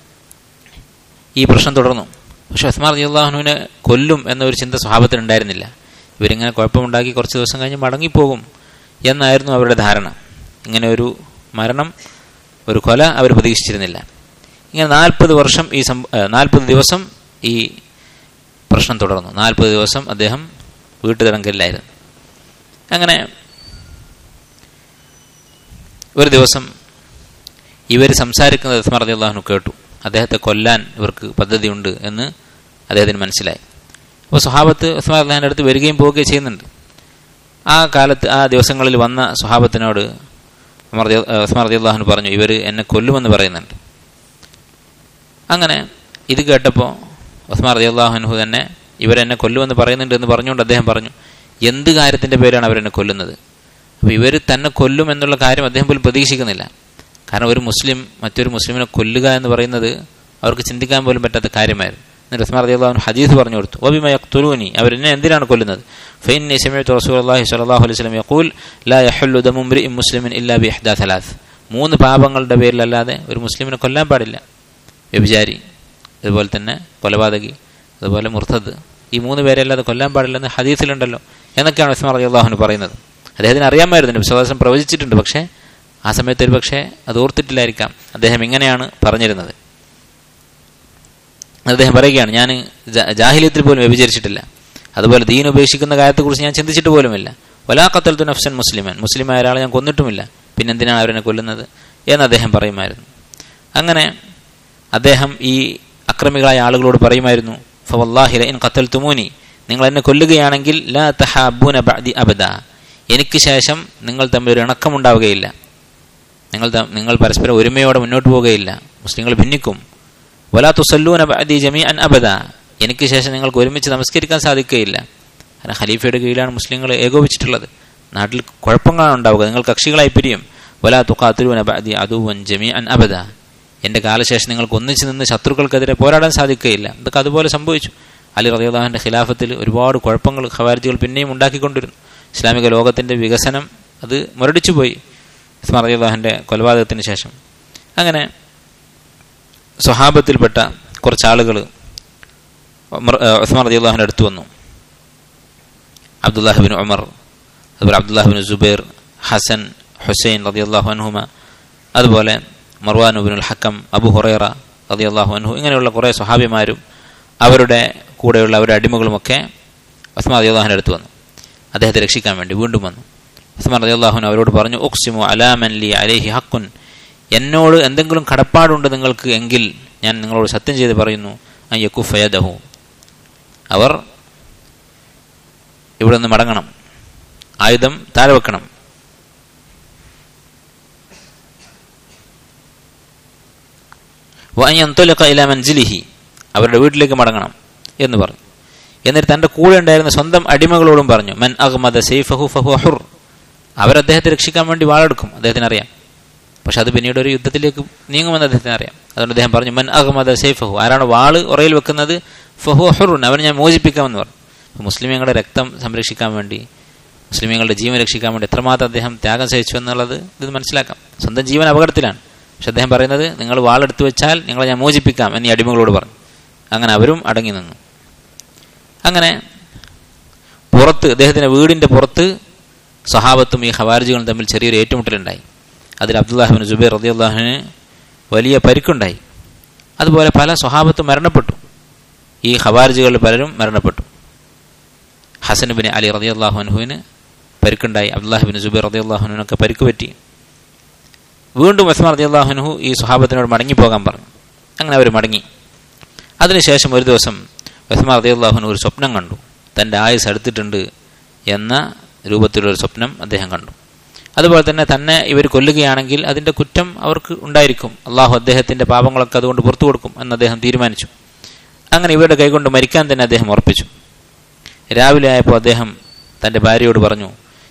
ഈ പ്രശ്നം തുടർന്നു പക്ഷെ ഉസ്മാൻ റതി അള്ളാഹുവിനെ കൊല്ലും എന്നൊരു ചിന്ത സ്വഭാവത്തിന് ഉണ്ടായിരുന്നില്ല ഇവരിങ്ങനെ കുഴപ്പമുണ്ടാക്കി കുറച്ച് ദിവസം കഴിഞ്ഞ് മടങ്ങിപ്പോകും എന്നായിരുന്നു അവരുടെ ധാരണ ഇങ്ങനെ ഒരു മരണം ഒരു കൊല അവർ പ്രതീക്ഷിച്ചിരുന്നില്ല ഇങ്ങനെ നാൽപ്പത് വർഷം ഈ സം നാൽപ്പത് ദിവസം ഈ പ്രശ്നം തുടർന്നു നാൽപ്പത് ദിവസം അദ്ദേഹം വീട്ടുതടങ്കലിലായിരുന്നു അങ്ങനെ ഒരു ദിവസം ഇവർ സംസാരിക്കുന്നത് ഉസ്മാൻ റതി അള്ളാഹുനു കേട്ടു അദ്ദേഹത്തെ കൊല്ലാൻ ഇവർക്ക് പദ്ധതിയുണ്ട് എന്ന് അദ്ദേഹത്തിന് മനസ്സിലായി അപ്പോൾ സ്വഹാബത്ത് ഉസ്മാൻ അള്ളാഹിൻ്റെ അടുത്ത് വരികയും പോവുകയും ചെയ്യുന്നുണ്ട് ആ കാലത്ത് ആ ദിവസങ്ങളിൽ വന്ന സ്വഹാബത്തിനോട് ഉസ്മാൻ റതി അള്ളാഹുന് പറഞ്ഞു ഇവർ എന്നെ കൊല്ലുമെന്ന് പറയുന്നുണ്ട് അങ്ങനെ ഇത് കേട്ടപ്പോൾ ഉസ്മാൻ റതി അള്ളാഹുനു തന്നെ ഇവരെന്നെ കൊല്ലുമെന്ന് പറയുന്നുണ്ട് എന്ന് പറഞ്ഞുകൊണ്ട് അദ്ദേഹം പറഞ്ഞു എന്ത് കാര്യത്തിൻ്റെ പേരാണ് അവരെന്നെ കൊല്ലുന്നത് അപ്പോൾ ഇവർ തന്നെ കൊല്ലും എന്നുള്ള കാര്യം അദ്ദേഹം പോലും പ്രതീക്ഷിക്കുന്നില്ല കാരണം ഒരു മുസ്ലിം മറ്റൊരു മുസ്ലിമിനെ കൊല്ലുക എന്ന് പറയുന്നത് അവർക്ക് ചിന്തിക്കാൻ പോലും പറ്റാത്ത കാര്യമായിരുന്നു എന്നിട്ട് ഉസ്മാൻ റതി അള്ളാഹു ഹദീസ് പറഞ്ഞു കൊടുത്തു ഒബിമ യക്തുലൂനി അവരെന്നെ എന്തിനാണ് കൊല്ലുന്നത് ഫൈനി സമയത്ത് റസൂലി സ്വലാഹു അലൈഹി സ്വലം യക്കൂൽ ലാ യഹല്ലു ദമുംരി മുസ്ലിമിൻ ഇല്ലാ ബി ഇഹ്ദാ സലാസ് മൂന്ന് പാപങ്ങളുടെ പേരിലല്ലാതെ ഒരു മുസ്ലിമിനെ കൊല്ലാൻ പാടില്ല വ്യഭിചാരി അതുപോലെ തന്നെ കൊലപാതകി അതുപോലെ മുർത്തദ് ഈ മൂന്ന് പേരല്ലാതെ കൊല്ലാൻ പാടില്ലെന്ന് ഹദീസിലുണ്ടല്ലോ എന്നൊക്കെയാണ് ഉസ്മാൻ റതി അള്ളാഹുന് പറയുന്നത് അദ്ദേഹത്തിന് അറിയാമായിരുന്നു വിശ്വാസം പ്രവചിച്ചിട്ടുണ്ട് പക്ഷേ ആ സമയത്ത് ഒരു പക്ഷേ അത് ഓർത്തിട്ടില്ലായിരിക്കാം അദ്ദേഹം ഇങ്ങനെയാണ് പറഞ്ഞിരുന്നത് അദ്ദേഹം പറയുകയാണ് ഞാൻ ജാഹിലിയത്തിൽ പോലും വ്യഭിചരിച്ചിട്ടില്ല അതുപോലെ ദീൻ ഉപേക്ഷിക്കുന്ന കാര്യത്തെക്കുറിച്ച് ഞാൻ ചിന്തിച്ചിട്ട് പോലുമില്ല വലാഖത്തൽത്തു നഫ്സൻ മുസ്ലിമൻ മുസ്ലിമായ ഒരാളെ ഞാൻ കൊന്നിട്ടുമില്ല പിന്നെന്തിനാണ് അവരെന്നെ കൊല്ലുന്നത് എന്ന് അദ്ദേഹം പറയുമായിരുന്നു അങ്ങനെ അദ്ദേഹം ഈ അക്രമികളായ ആളുകളോട് പറയുമായിരുന്നു ഫവല്ലാഹില ഇൻ ഖത്തൽ തുമൂനി നിങ്ങൾ എന്നെ കൊല്ലുകയാണെങ്കിൽ ലാ തഹാബൂന ബഅദി അബദ എനിക്ക് ശേഷം നിങ്ങൾ തമ്മിൽ ഒരു ഇണക്കമുണ്ടാവുകയില്ല നിങ്ങൾ നിങ്ങൾ പരസ്പരം ഒരുമയോടെ മുന്നോട്ട് പോവുകയില്ല മുസ്ലിങ്ങൾ ഭിന്നിക്കും വലാ തുസല്ലൂന ബഅദി ജമീ അൻ അബദ എനിക്ക് ശേഷം നിങ്ങൾക്ക് ഒരുമിച്ച് നമസ്കരിക്കാൻ സാധിക്കുകയില്ല കാരണം ഖലീഫയുടെ കീഴിലാണ് മുസ്ലിങ്ങൾ ഏകോപിച്ചിട്ടുള്ളത് നാട്ടിൽ കുഴപ്പങ്ങളാണ് ഉണ്ടാവുക നിങ്ങൾ കക്ഷികളായി പിരിയും വലാ തുഖാത്തിലൂന ബഅദി അദുവൻ ജമീ അൻ അബദ എൻ്റെ കാലശേഷം നിങ്ങൾക്ക് ഒന്നിച്ചു നിന്ന് ശത്രുക്കൾക്കെതിരെ പോരാടാൻ സാധിക്കുകയില്ല ഇതൊക്കെ അതുപോലെ സംഭവിച്ചു അലി റദിയുള്ളാഹിൻ്റെ ഖിലാഫത്തിൽ ഒരുപാട് കുഴപ്പങ്ങൾ ഖവാരിജികൾ പിന്നെയും ഉണ്ടാക്കിക്കൊണ്ടിരുന്നു ഇസ്ലാമിക ലോകത്തിൻ്റെ വികസനം അത് മുരടിച്ചുപോയി ഉസ്മാൻ റദിയുള്ളാഹിൻ്റെ കൊലപാതകത്തിന് ശേഷം അങ്ങനെ സ്വഹാബത്തിൽപ്പെട്ട കുറച്ച് ആളുകൾ ഉസ്മാൻ റദിയുള്ളാഹിൻ്റെ അടുത്ത് വന്നു അബ്ദുല്ലാഹിബിൻ ഉമർ അതുപോലെ അബ്ദുല്ലാഹിബിൻ സുബൈർ ഹസൻ ഹുസൈൻ റദിയുള്ളാഹു അൻഹുമ അതുപോലെ മർവാനുബിനുൽ ഹക്കം അബു ഹുറൈറ റതി അള്ളാഹു അൻഹു ഇങ്ങനെയുള്ള കുറേ സ്വഹാബിമാരും അവരുടെ കൂടെയുള്ള അവരുടെ അടിമകളുമൊക്കെ ഉസ്മാൻ റതി അള്ളാഹുവിൻ്റെ അടുത്ത് വന്നു അദ്ദേഹത്തെ രക്ഷിക്കാൻ വേണ്ടി വീണ്ടും വന്നു ഉസ്മാൻ റതി അള്ളാഹുൻ അവരോട് പറഞ്ഞു ഒക്സിമു അലാമൻ ലി അലേഹി ഹക്കുൻ എന്നോട് എന്തെങ്കിലും കടപ്പാടുണ്ട് നിങ്ങൾക്ക് എങ്കിൽ ഞാൻ നിങ്ങളോട് സത്യം ചെയ്ത് പറയുന്നു യക്കു ഫയദഹു അവർ ഇവിടെ നിന്ന് മടങ്ങണം ആയുധം താഴെ വെക്കണം വയ്യന്തൊലക്ക ഇല മൻജിലിഹി അവരുടെ വീട്ടിലേക്ക് മടങ്ങണം എന്ന് പറഞ്ഞു എന്നിട്ട് തൻ്റെ കൂടെ ഉണ്ടായിരുന്ന സ്വന്തം അടിമകളോടും പറഞ്ഞു മൻ അഹ്മദ സൈഫഹു ഫഹു അഹുർ അവരദ്ദേഹത്തെ രക്ഷിക്കാൻ വേണ്ടി വാളെടുക്കും അദ്ദേഹത്തിന് അറിയാം പക്ഷെ അത് പിന്നീട് ഒരു യുദ്ധത്തിലേക്ക് നീങ്ങുമെന്ന് അദ്ദേഹത്തിന് അറിയാം അതുകൊണ്ട് അദ്ദേഹം പറഞ്ഞു മൻ അഹ്മദ സൈഫഹു ആരാണ് വാള് ഉറയിൽ വെക്കുന്നത് ഫഹു അഹുറുൻ അവനെ ഞാൻ മോചിപ്പിക്കാമെന്ന് പറഞ്ഞു മുസ്ലിമീങ്ങളുടെ രക്തം സംരക്ഷിക്കാൻ വേണ്ടി മുസ്ലിമീങ്ങളുടെ ജീവൻ രക്ഷിക്കാൻ വേണ്ടി എത്രമാത്രം അദ്ദേഹം ത്യാഗം സഹിച്ചു എന്നുള്ളത് ഇത് മനസ്സിലാക്കാം സ്വന്തം ജീവൻ അപകടത്തിലാണ് പക്ഷെ അദ്ദേഹം പറയുന്നത് നിങ്ങൾ വാളെടുത്ത് വെച്ചാൽ നിങ്ങളെ ഞാൻ മോചിപ്പിക്കാം എന്നീ അടിമകളോട് പറഞ്ഞു അങ്ങനെ അവരും അടങ്ങി നിന്നു അങ്ങനെ പുറത്ത് അദ്ദേഹത്തിൻ്റെ വീടിൻ്റെ പുറത്ത് സഹാബത്തും ഈ ഹവാരിജികളും തമ്മിൽ ചെറിയൊരു ഏറ്റുമുട്ടലുണ്ടായി അതിൽ അബ്ദുല്ലാഹിബിൻ ജുബൈർ റതി അള്ളാഹുവിന് വലിയ പരിക്കുണ്ടായി അതുപോലെ പല സ്വഹാബത്തും മരണപ്പെട്ടു ഈ ഹവാരിജികളിൽ പലരും മരണപ്പെട്ടു ഹസനുബിൻ അലി റതി അള്ളാഹു അനുഹുവിന് പരിക്കുണ്ടായി അബ്ദുല്ലാഹിബിൻ ജുബൈർ റതി അള്ളാഹുവിനൊക്കെ പരിക്ക് പറ്റി വീണ്ടും ഉസ്മാൻ റതി അള്ളാഹുനുഹു ഈ സ്വഹാബത്തിനോട് മടങ്ങിപ്പോകാൻ പറഞ്ഞു അങ്ങനെ അവർ മടങ്ങി അതിനുശേഷം ഒരു ദിവസം ഉസ്മാൻ റതി അള്ളാഹുനു ഒരു സ്വപ്നം കണ്ടു തൻ്റെ ആയുസ് അടുത്തിട്ടുണ്ട് എന്ന രൂപത്തിലൊരു സ്വപ്നം അദ്ദേഹം കണ്ടു അതുപോലെ തന്നെ തന്നെ ഇവർ കൊല്ലുകയാണെങ്കിൽ അതിൻ്റെ കുറ്റം അവർക്ക് ഉണ്ടായിരിക്കും അള്ളാഹു അദ്ദേഹത്തിൻ്റെ പാപങ്ങളൊക്കെ അതുകൊണ്ട് പുറത്തു കൊടുക്കും എന്ന് അദ്ദേഹം തീരുമാനിച്ചു അങ്ങനെ ഇവരുടെ കൈകൊണ്ട് മരിക്കാൻ തന്നെ അദ്ദേഹം ഉറപ്പിച്ചു രാവിലെ ആയപ്പോൾ അദ്ദേഹം തൻ്റെ ഭാര്യയോട് പറഞ്ഞു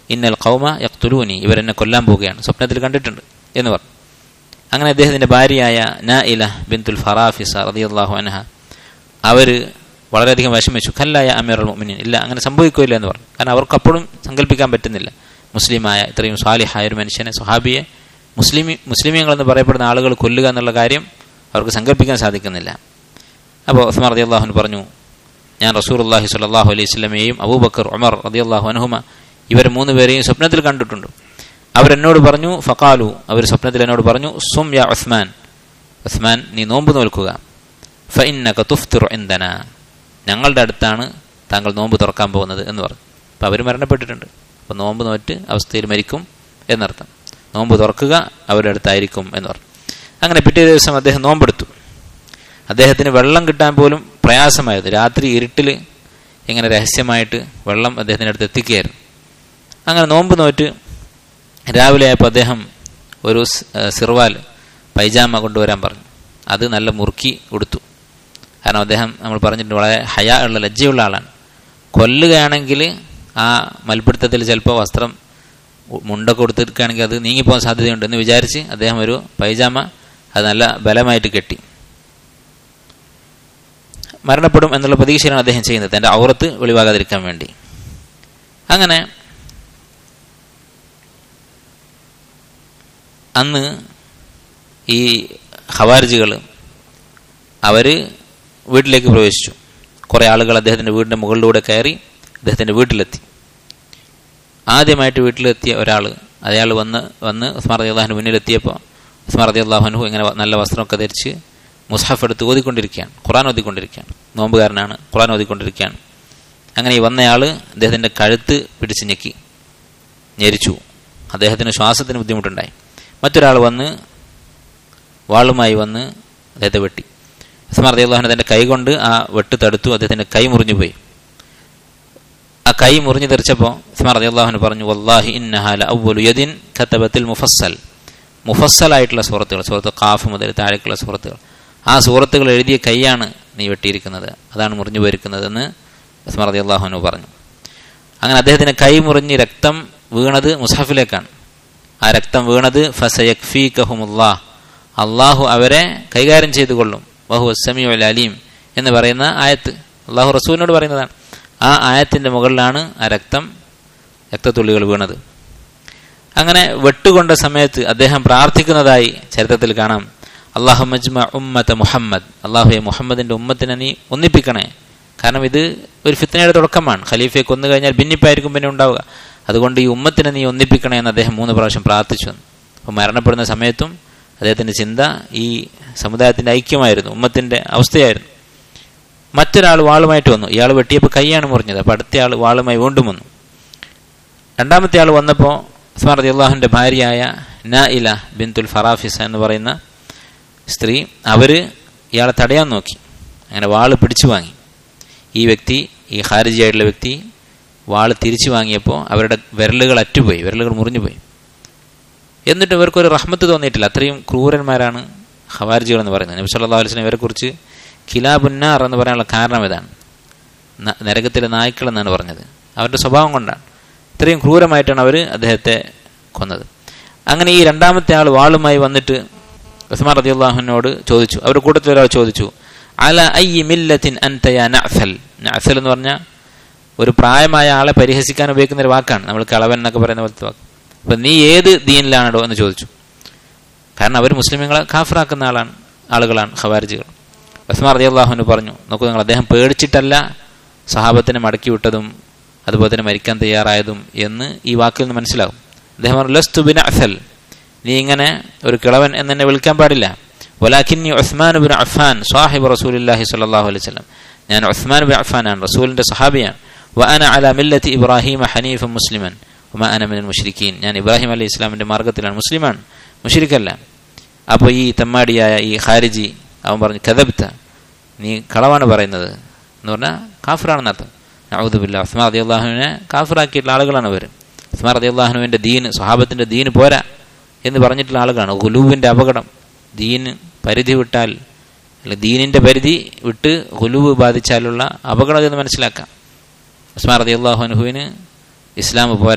ഇന്നൽ കൗമ യക്തുലൂനി ഇവരെന്നെ കൊല്ലാൻ പോവുകയാണ് സ്വപ്നത്തിൽ കണ്ടിട്ടുണ്ട് എന്ന് പറഞ്ഞു അങ്ങനെ അദ്ദേഹത്തിന്റെ ഭാര്യയായ ന ഇല ബിന്തുൽ ഫറാഫിസ റളിയല്ലാഹു അൻഹ അവര് വളരെയധികം വിഷമിച്ചു ഖല്ലായ അമീറുൽ മുഅ്മിനീൻ ഇല്ല അങ്ങനെ സംഭവിക്കില്ല എന്ന് പറഞ്ഞു കാരണം അവർക്ക് അപ്പോഴും സങ്കല്പിക്കാൻ പറ്റുന്നില്ല മുസ്ലിമായ ഇത്രയും സ്വാലിഹായ ഒരു മനുഷ്യനെ സ്വഹാബിയെ മുസ്ലിമി മുസ്ലിമീങ്ങൾ എന്ന് പറയപ്പെടുന്ന ആളുകൾ കൊല്ലുക എന്നുള്ള കാര്യം അവർക്ക് സങ്കല്പിക്കാൻ സാധിക്കുന്നില്ല അപ്പോൾ ഉസ്മാൻ റതി അള്ളാഹുൻ പറഞ്ഞു ഞാൻ റസൂർ അള്ളാഹി സ്വല്ലാഹു അലൈഹി സ്വലമയെയും അബൂബക്കർ ഉമർ റതി അള്ളാഹു അനുഹുമ ഇവർ മൂന്ന് പേരെയും സ്വപ്നത്തിൽ കണ്ടിട്ടുണ്ട് അവരെന്നോട് പറഞ്ഞു ഫക്കാലു അവർ സ്വപ്നത്തിൽ എന്നോട് പറഞ്ഞു സും യാ ഉസ്മാൻ ഉസ്മാൻ നീ നോമ്പ് നോൽക്കുക ഫഇന്നക തുഫ്തിറു ഇൻദന ഞങ്ങളുടെ അടുത്താണ് താങ്കൾ നോമ്പ് തുറക്കാൻ പോകുന്നത് എന്ന് പറഞ്ഞു അപ്പോൾ അവർ മരണപ്പെട്ടിട്ടുണ്ട് അപ്പോൾ നോമ്പ് നോറ്റ് അവസ്ഥയിൽ മരിക്കും എന്നർത്ഥം നോമ്പ് തുറക്കുക അവരുടെ അടുത്തായിരിക്കും എന്ന് പറഞ്ഞു അങ്ങനെ പിറ്റേ ദിവസം അദ്ദേഹം നോമ്പെടുത്തു അദ്ദേഹത്തിന് വെള്ളം കിട്ടാൻ പോലും പ്രയാസമായിരുന്നു രാത്രി ഇരുട്ടിൽ ഇങ്ങനെ രഹസ്യമായിട്ട് വെള്ളം അദ്ദേഹത്തിൻ്റെ അടുത്ത് എത്തിക്കുകയായിരുന്നു അങ്ങനെ നോമ്പ് നോറ്റ് രാവിലെ ആയപ്പോൾ അദ്ദേഹം ഒരു സിർവാൽ പൈജാമ കൊണ്ടുവരാൻ പറഞ്ഞു അത് നല്ല മുറുക്കി ഉടുത്തു കാരണം അദ്ദേഹം നമ്മൾ പറഞ്ഞിട്ടുണ്ട് വളരെ ഹയാ ഉള്ള ലജ്ജയുള്ള ആളാണ് കൊല്ലുകയാണെങ്കിൽ ആ മൽപ്പിടുത്തത്തിൽ ചിലപ്പോൾ വസ്ത്രം മുണ്ടൊക്കെ കൊടുത്തിരിക്കുകയാണെങ്കിൽ അത് നീങ്ങിപ്പോകാൻ സാധ്യതയുണ്ട് എന്ന് വിചാരിച്ച് അദ്ദേഹം ഒരു പൈജാമ അത് നല്ല ബലമായിട്ട് കെട്ടി മരണപ്പെടും എന്നുള്ള പ്രതീക്ഷയിലാണ് അദ്ദേഹം ചെയ്യുന്നത് തൻ്റെ ഔറത്ത് വെളിവാകാതിരിക്കാൻ വേണ്ടി അങ്ങനെ അന്ന് ഈ ഹവാർജികൾ അവർ വീട്ടിലേക്ക് പ്രവേശിച്ചു കുറേ ആളുകൾ അദ്ദേഹത്തിൻ്റെ വീടിൻ്റെ മുകളിലൂടെ കയറി അദ്ദേഹത്തിൻ്റെ വീട്ടിലെത്തി ആദ്യമായിട്ട് വീട്ടിലെത്തിയ ഒരാൾ അയാൾ വന്ന് വന്ന് ഉസ്മാർ റതി അള്ളാഹുന് മുന്നിലെത്തിയപ്പോൾ ഉസ്മാർ റതി അള്ളാഹുനു ഇങ്ങനെ നല്ല വസ്ത്രമൊക്കെ ധരിച്ച് മുസ്ഹഫ് എടുത്ത് ഓതിക്കൊണ്ടിരിക്കുകയാണ് ഖുറാൻ ഓതിക്കൊണ്ടിരിക്കുകയാണ് നോമ്പുകാരനാണ് ഖുറാൻ ഓതിക്കൊണ്ടിരിക്കുകയാണ് അങ്ങനെ ഈ വന്നയാൾ അദ്ദേഹത്തിൻ്റെ കഴുത്ത് പിടിച്ച് ഞെക്കി ഞെരിച്ചു അദ്ദേഹത്തിന് ശ്വാസത്തിന് ബുദ്ധിമുട്ടുണ്ടായി മറ്റൊരാൾ വന്ന് വാളുമായി വന്ന് അദ്ദേഹത്തെ വെട്ടി ഉസ്മാർ റതി അള്ളാഹുന് തൻ്റെ കൈ കൊണ്ട് ആ വെട്ട് തടുത്തു അദ്ദേഹത്തിൻ്റെ കൈ മുറിഞ്ഞു പോയി ആ കൈ മുറിഞ്ഞു തെറിച്ചപ്പോൾ ഉസ്മാർ റതി അള്ളാഹുന് പറഞ്ഞു വല്ലാഹി ഇന്നഹാല അവലു യദിൻ ഖത്തബത്തിൽ മുഫസ്സൽ മുഫസ്സലായിട്ടുള്ള സുഹൃത്തുക്കൾ സുഹൃത്ത് കാഫ് മുതൽ താഴേക്കുള്ള സുഹൃത്തുക്കൾ ആ സുഹൃത്തുക്കൾ എഴുതിയ കൈയാണ് നീ വെട്ടിയിരിക്കുന്നത് അതാണ് മുറിഞ്ഞു പോയിരിക്കുന്നതെന്ന് ഉസ്മാർ റതി അള്ളാഹുനു പറഞ്ഞു അങ്ങനെ അദ്ദേഹത്തിന് കൈ മുറിഞ്ഞ് രക്തം വീണത് മുസാഫിലേക്കാണ് ആ രക്തം വീണത് ഫസയക്ഫീ കഹുമുല്ലാ അള്ളാഹു അവരെ കൈകാര്യം ചെയ്തു കൊള്ളും വഹു അസമി അലീം എന്ന് പറയുന്ന ആയത്ത് അള്ളാഹു റസൂലിനോട് പറയുന്നതാണ് ആ ആയത്തിൻ്റെ മുകളിലാണ് ആ രക്തം രക്തത്തുള്ളികൾ വീണത് അങ്ങനെ വെട്ടുകൊണ്ട സമയത്ത് അദ്ദേഹം പ്രാർത്ഥിക്കുന്നതായി ചരിത്രത്തിൽ കാണാം അള്ളാഹു മജ്മ ഉമ്മത്ത മുഹമ്മദ് അള്ളാഹുയെ മുഹമ്മദിന്റെ ഉമ്മത്തിനെ നീ ഒന്നിപ്പിക്കണേ കാരണം ഇത് ഒരു ഫിത്തനയുടെ തുടക്കമാണ് ഖലീഫയെ കൊന്നു കഴിഞ്ഞാൽ ഭിന്നിപ്പായിരിക്കും പിന്നെ ഉണ്ടാവുക അതുകൊണ്ട് ഈ ഉമ്മത്തിനെ നീ ഒന്നിപ്പിക്കണേ എന്ന് അദ്ദേഹം മൂന്ന് പ്രാവശ്യം പ്രാർത്ഥിച്ചു അപ്പോൾ മരണപ്പെടുന്ന സമയത്തും അദ്ദേഹത്തിന്റെ ചിന്ത ഈ സമുദായത്തിന്റെ ഐക്യമായിരുന്നു ഉമ്മത്തിന്റെ അവസ്ഥയായിരുന്നു മറ്റൊരാൾ വാളുമായിട്ട് വന്നു ഇയാൾ വെട്ടിയപ്പോൾ കൈയാണ് മുറിഞ്ഞത് അപ്പോൾ അടുത്ത ആൾ വാളുമായി വീണ്ടും വന്നു രണ്ടാമത്തെ ആൾ വന്നപ്പോൾ ഉസ്മാൻ റതി അള്ളാഹുവിൻ്റെ ഭാര്യയായ ന ഇല ബിന്തുൽ ഫറാഫിസ എന്ന് പറയുന്ന സ്ത്രീ അവർ ഇയാളെ തടയാൻ നോക്കി അങ്ങനെ വാള് പിടിച്ചു വാങ്ങി ഈ വ്യക്തി ഈ ഹാരിജിയായിട്ടുള്ള വ്യക്തി വാള് തിരിച്ചു വാങ്ങിയപ്പോൾ അവരുടെ വിരലുകൾ അറ്റുപോയി വിരലുകൾ മുറിഞ്ഞുപോയി എന്നിട്ട് ഇവർക്കൊരു റഹ്മത്ത് തോന്നിയിട്ടില്ല അത്രയും ക്രൂരന്മാരാണ് ഹവാരിജികൾ എന്ന് പറയുന്നത് നബി സല്ലാ അലിസ്ലം ഇവരെക്കുറിച്ച് കിലാബുന്നാർ എന്ന് പറയാനുള്ള കാരണം ഇതാണ് നരകത്തിലെ നായ്ക്കൾ എന്നാണ് പറഞ്ഞത് അവരുടെ സ്വഭാവം കൊണ്ടാണ് ഇത്രയും ക്രൂരമായിട്ടാണ് അവർ അദ്ദേഹത്തെ കൊന്നത് അങ്ങനെ ഈ രണ്ടാമത്തെ ആൾ വാളുമായി വന്നിട്ട് ഉസ്മാൻ റതി അള്ളാഹുവിനോട് ചോദിച്ചു അവരുടെ കൂട്ടത്തിൽ ഒരാൾ ചോദിച്ചു അല ഐ മില്ലത്തിൻ അൻതയ നഅസൽ നഅസൽ എന്ന് പറഞ്ഞാൽ ഒരു പ്രായമായ ആളെ പരിഹസിക്കാൻ ഉപയോഗിക്കുന്ന ഒരു വാക്കാണ് നമ്മൾ കളവൻ എന്നൊക്കെ പറയുന്ന പോലത്തെ വാക്ക് അപ്പം നീ ഏത് ദീനിലാണോ എന്ന് ചോദിച്ചു കാരണം അവർ മുസ്ലിമുകളെ കാഫറാക്കുന്ന ആളാണ് ആളുകളാണ് ഖവാരിജികൾ ഉസ്മാൻ റതി അള്ളാഹുവിന് പറഞ്ഞു നോക്കൂ നിങ്ങൾ അദ്ദേഹം പേടിച്ചിട്ടല്ല സഹാബത്തിനെ മടക്കി വിട്ടതും അതുപോലെ തന്നെ മരിക്കാൻ തയ്യാറായതും എന്ന് ഈ വാക്കിൽ നിന്ന് മനസ്സിലാകും അദ്ദേഹം പറഞ്ഞു ലസ്തു ബിൻ അസൽ നീ ഇങ്ങനെ ഒരു കിളവൻ എന്നെ വിളിക്കാൻ പാടില്ല വലാഖിന്നി ഉസ്മാൻ ബിൻ അഫാൻ സാഹിബ് റസൂലില്ലാഹി സ്വല്ലല്ലാഹു അലൈഹി വസല്ലം ഞാൻ ഉസ്മാൻ ബിൻ അഫാനാണ് റസൂലിന്റെ സഹാബിയാണ് വഅന അല മില്ലത്തി ഇബ്രാഹിം ഹനീഫ മുസ്ലിമൻ വമ അന മിനൽ മുഷ്രിക്കീൻ ഞാൻ ഇബ്രാഹിം അലൈഹി ഇസ്ലാമിന്റെ മാർഗത്തിലാണ് മുസ്ലിമാണ് മുഷിരിക്കല്ല അപ്പോൾ ഈ തെമ്മാടിയായ ഈ ഖാരിജി അവൻ പറഞ്ഞു കഥബ്ത നീ കളവാണ് പറയുന്നത് എന്ന് പറഞ്ഞാൽ കാഫറാണെന്ന് അർത്ഥം നൗദുബില്ല ഉസ്മാൻ റതി അള്ളാഹുവിനെ കാഫറാക്കിയിട്ടുള്ള ആളുകളാണ് അവർ ഉസ്മാൻ റതി അള്ളാഹുവിൻ്റെ ദീന് സ്വഹാബത്തിൻ്റെ ദീന് പോരാ എന്ന് പറഞ്ഞിട്ടുള്ള ആളുകളാണ് ഹുലൂവിൻ്റെ അപകടം ദീന് പരിധി വിട്ടാൽ അല്ലെ ദീനിൻ്റെ പരിധി വിട്ട് ഹുലുവ് ബാധിച്ചാലുള്ള അപകടം എന്ന് മനസ്സിലാക്കാം ഉസ്മാൻ റതി അള്ളാഹുനുഹുവിന് ഇസ്ലാം പോരാ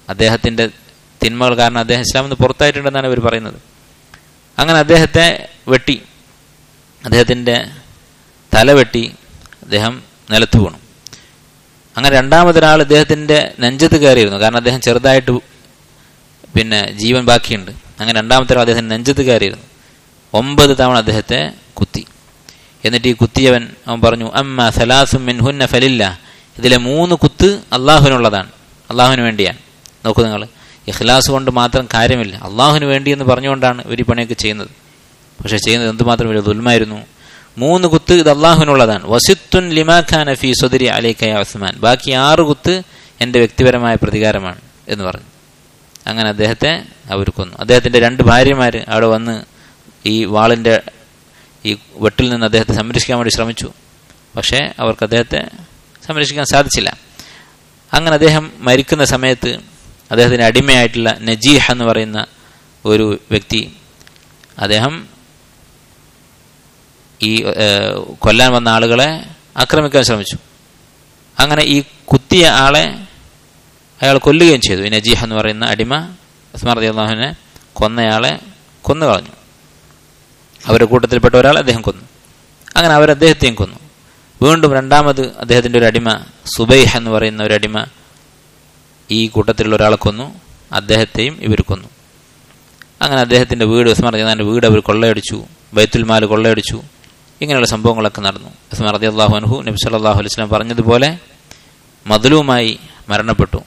അദ്ദേഹത്തിൻ്റെ തിന്മകൾ കാരണം അദ്ദേഹം ഇസ്ലാമിൽ നിന്ന് പുറത്തായിട്ടുണ്ടെന്നാണ് ഇവർ പറയുന്നത് അങ്ങനെ അദ്ദേഹത്തെ വെട്ടി അദ്ദേഹത്തിൻ്റെ തല വെട്ടി അദ്ദേഹം നിലത്ത് വീണു അങ്ങനെ രണ്ടാമതൊരാൾ ഇദ്ദേഹത്തിൻ്റെ നെഞ്ചത്ത് കയറിയിരുന്നു കാരണം അദ്ദേഹം ചെറുതായിട്ട് പിന്നെ ജീവൻ ബാക്കിയുണ്ട് അങ്ങനെ രണ്ടാമത്തെ ആൾ അദ്ദേഹത്തിന് നെഞ്ചത്ത് കയറിയിരുന്നു ഒമ്പത് തവണ അദ്ദേഹത്തെ കുത്തി എന്നിട്ട് ഈ കുത്തിയവൻ അവൻ പറഞ്ഞു അമ്മ സലാസും മിൻഹുന്ന ഫലില്ല ഇതിലെ മൂന്ന് കുത്ത് അള്ളാഹുവിനുള്ളതാണ് അള്ളാഹുവിന് വേണ്ടിയാണ് നോക്കൂ നിങ്ങൾ ഇഖ്ലാസ് കൊണ്ട് മാത്രം കാര്യമില്ല അള്ളാഹുവിന് വേണ്ടി എന്ന് പറഞ്ഞുകൊണ്ടാണ് ഇവർ ഈ പണിയൊക്കെ ചെയ്യുന്നത് പക്ഷേ ചെയ്യുന്നത് എന്തുമാത്രം വലിയ ദുൽമായിരുന്നു മൂന്ന് കുത്ത് ഇത് അള്ളാഹുവിനുള്ളതാണ് വസിത്തുൻ ലിമാഖാൻ ഫി സുദരി അലൈക്കയ ഉസ്മാൻ ബാക്കി ആറ് കുത്ത് എൻ്റെ വ്യക്തിപരമായ പ്രതികാരമാണ് എന്ന് പറഞ്ഞു അങ്ങനെ അദ്ദേഹത്തെ അവർ കൊന്നു അദ്ദേഹത്തിൻ്റെ രണ്ട് ഭാര്യമാർ അവിടെ വന്ന് ഈ വാളിൻ്റെ ഈ വെട്ടിൽ നിന്ന് അദ്ദേഹത്തെ സംരക്ഷിക്കാൻ വേണ്ടി ശ്രമിച്ചു പക്ഷേ അവർക്ക് അദ്ദേഹത്തെ സംരക്ഷിക്കാൻ സാധിച്ചില്ല അങ്ങനെ അദ്ദേഹം മരിക്കുന്ന സമയത്ത് അദ്ദേഹത്തിൻ്റെ അടിമയായിട്ടുള്ള നജീഹ് എന്ന് പറയുന്ന ഒരു വ്യക്തി അദ്ദേഹം ഈ കൊല്ലാൻ വന്ന ആളുകളെ ആക്രമിക്കാൻ ശ്രമിച്ചു അങ്ങനെ ഈ കുത്തിയ ആളെ അയാൾ കൊല്ലുകയും ചെയ്തു ഈ നജീഹ് എന്ന് പറയുന്ന അടിമ ഉസ്മാൻ റതി അള്ളാഹുവിനെ കൊന്നയാളെ കൊന്നു കളഞ്ഞു അവരുടെ കൂട്ടത്തിൽപ്പെട്ട ഒരാൾ അദ്ദേഹം കൊന്നു അങ്ങനെ അവർ അദ്ദേഹത്തെയും കൊന്നു വീണ്ടും രണ്ടാമത് അദ്ദേഹത്തിൻ്റെ ഒരു അടിമ സുബൈഹ് എന്ന് പറയുന്ന ഒരു അടിമ ഈ കൂട്ടത്തിലുള്ള ഒരാളെ കൊന്നു അദ്ദേഹത്തെയും ഇവർ കൊന്നു അങ്ങനെ അദ്ദേഹത്തിൻ്റെ വീട് ഉസ്മാൻ റദിയാൻ്റെ വീട് അവർ കൊള്ളയടിച്ചു ബൈത്തുൽ മാൽ കൊള്ളയടിച്ചു ഇങ്ങനെയുള്ള സംഭവങ്ങളൊക്കെ നടന്നു ഉസ്മാൻ റതി അള്ളാഹു അൻഹു നബി സല്ലാഹു അലൈഹി സ്വലം പറഞ്ഞതുപോലെ മതിലുമായി മരണപ്പെട്ടു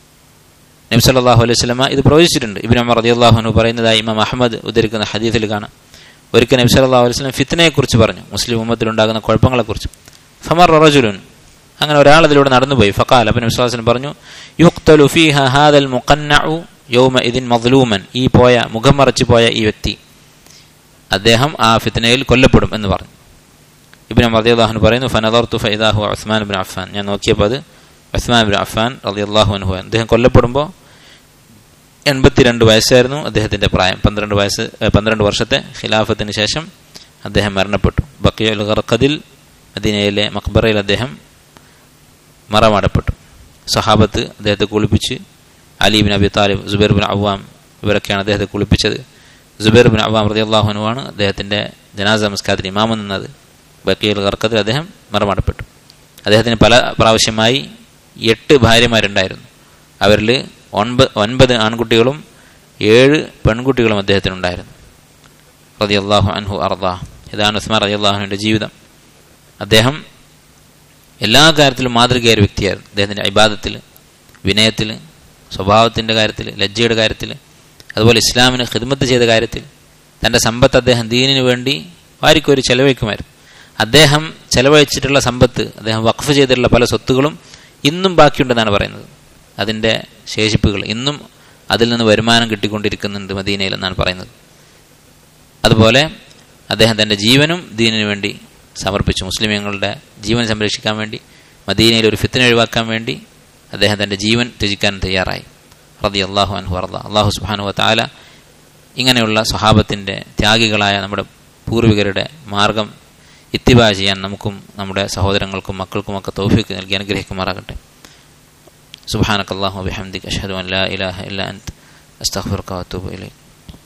നബി സല്ലാഹു അലൈഹി സ്വലമ ഇത് പ്രവചിച്ചിട്ടുണ്ട് ഇബിൻ അമർ റതി അള്ളാഹു അൻഹു പറയുന്നതായി ഇമാം അഹമ്മദ് ഉദ്ധരിക്കുന്ന ഹദീസിൽ കാണാം ഒരിക്കൽ നബി സല്ലാഹു അലൈഹി സ്വലം ഫിത്തിനെക്കുറിച്ച് പറഞ്ഞു മുസ്ലിം ഉമ്മത്തിലുണ്ടാകുന്ന കുഴപ്പങ്ങളെക്കുറിച്ച് ഫമർ റജുലുൻ അങ്ങനെ ഒരാൾ അതിലൂടെ നടന്നുപോയി ഫക്കാൽ അപ്പം നബി സ്വലാസ്ലം പറഞ്ഞു യുക്തലു ഫീഹ ഹാദൽ മുഖന്നഉ യൗമ ഇതിൻ മദ്ലൂമൻ ഈ പോയ മുഖം മറച്ചു പോയ ഈ വ്യക്തി അദ്ദേഹം ആ ഫിത്തനയിൽ കൊല്ലപ്പെടും എന്ന് പറഞ്ഞു ഇബിൻ റദിയാഹുൻ പറയുന്നു ഫനദർത്തു ഫൈദാഹു ഉസ്മാൻ ബിൻ അഫ്ഫാൻ ഞാൻ നോക്കിയപ്പോൾ അത് ഉസ്മാൻ ബിൻ അഫ്ഫാൻ റദിയല്ലാഹു അൻഹു അദ്ദേഹം കൊല്ലപ്പെടുമ്പോൾ എൺപത്തിരണ്ട് വയസ്സായിരുന്നു അദ്ദേഹത്തിൻ്റെ പ്രായം പന്ത്രണ്ട് വയസ്സ് പന്ത്രണ്ട് വർഷത്തെ ഖിലാഫത്തിന് ശേഷം അദ്ദേഹം മരണപ്പെട്ടു ബക്കിയുൽ ഖർഖദിൽ മദീനയിലെ മക്ബറയിൽ അദ്ദേഹം മറമാടപ്പെട്ടു സഹാബത്ത് അദ്ദേഹത്തെ കുളിപ്പിച്ച് അലി ബിൻ അബി താലിബ് ജുബൈർ ബിൻ അവാം ഇവരൊക്കെയാണ് അദ്ദേഹത്തെ കുളിപ്പിച്ചത് ജുബൈർ ബിൻ അവാം റതി അള്ളാഹുനുവാണ് അദ്ദേഹത്തിൻ്റെ ജനാസ നമസ്കാരത്തിന് ഇമാമം നിന്നത് ബക്കീൽ കർക്കത്തിൽ അദ്ദേഹം മറമാടപ്പെട്ടു അദ്ദേഹത്തിന് പല പ്രാവശ്യമായി എട്ട് ഭാര്യമാരുണ്ടായിരുന്നു അവരിൽ ഒൻപത് ഒൻപത് ആൺകുട്ടികളും ഏഴ് പെൺകുട്ടികളും അദ്ദേഹത്തിനുണ്ടായിരുന്നു റതി അള്ളാഹു അൻഹു അർദാ ഇതാണ് ഉസ്മാൻ റതി അള്ളാഹുവിൻ്റെ ജീവിതം അദ്ദേഹം എല്ലാ കാര്യത്തിലും മാതൃകയായ ഒരു വ്യക്തിയായിരുന്നു അദ്ദേഹത്തിൻ്റെ ഇബാദത്തിൽ വിനയത്തിൽ സ്വഭാവത്തിൻ്റെ കാര്യത്തിൽ ലജ്ജയുടെ കാര്യത്തിൽ അതുപോലെ ഇസ്ലാമിന് ഖിദ്മത്ത് ചെയ്ത കാര്യത്തിൽ തൻ്റെ സമ്പത്ത് അദ്ദേഹം ദീനിനു വേണ്ടി വാരിക്കൊരു ചെലവഴിക്കുമായിരുന്നു അദ്ദേഹം ചെലവഴിച്ചിട്ടുള്ള സമ്പത്ത് അദ്ദേഹം വഖഫ് ചെയ്തിട്ടുള്ള പല സ്വത്തുകളും ഇന്നും ബാക്കിയുണ്ടെന്നാണ് പറയുന്നത് അതിൻ്റെ ശേഷിപ്പുകൾ ഇന്നും അതിൽ നിന്ന് വരുമാനം കിട്ടിക്കൊണ്ടിരിക്കുന്നുണ്ട് മദീനയിൽ എന്നാണ് പറയുന്നത് അതുപോലെ അദ്ദേഹം തൻ്റെ ജീവനും ദീനിനു വേണ്ടി സമർപ്പിച്ചു മുസ്ലിമീങ്ങളുടെ ജീവൻ സംരക്ഷിക്കാൻ വേണ്ടി മദീനയിൽ ഒരു ഫിത്തിനെ ഒഴിവാക്കാൻ വേണ്ടി അദ്ദേഹം തൻ്റെ ജീവൻ ത്യജിക്കാൻ തയ്യാറായി റതി അള്ളാഹു അൻഹു അർദ അള്ളാഹു സുബാനു താല ഇങ്ങനെയുള്ള സ്വഹാബത്തിൻ്റെ ത്യാഗികളായ നമ്മുടെ പൂർവികരുടെ മാർഗം ഇത്തിബാ ചെയ്യാൻ നമുക്കും നമ്മുടെ സഹോദരങ്ങൾക്കും മക്കൾക്കുമൊക്കെ തൗഫീക്ക് നൽകി അനുഗ്രഹിക്കുമാറാകട്ടെ സുബാനക്കല്ലാഹു ബിഹംദിക് അഷ്ഹദു അൻ ലാ ഇലാഹ ഇല്ല അൻത് അസ്തഗ്ഫിറുക വഅത്തൂബു ഇലൈക്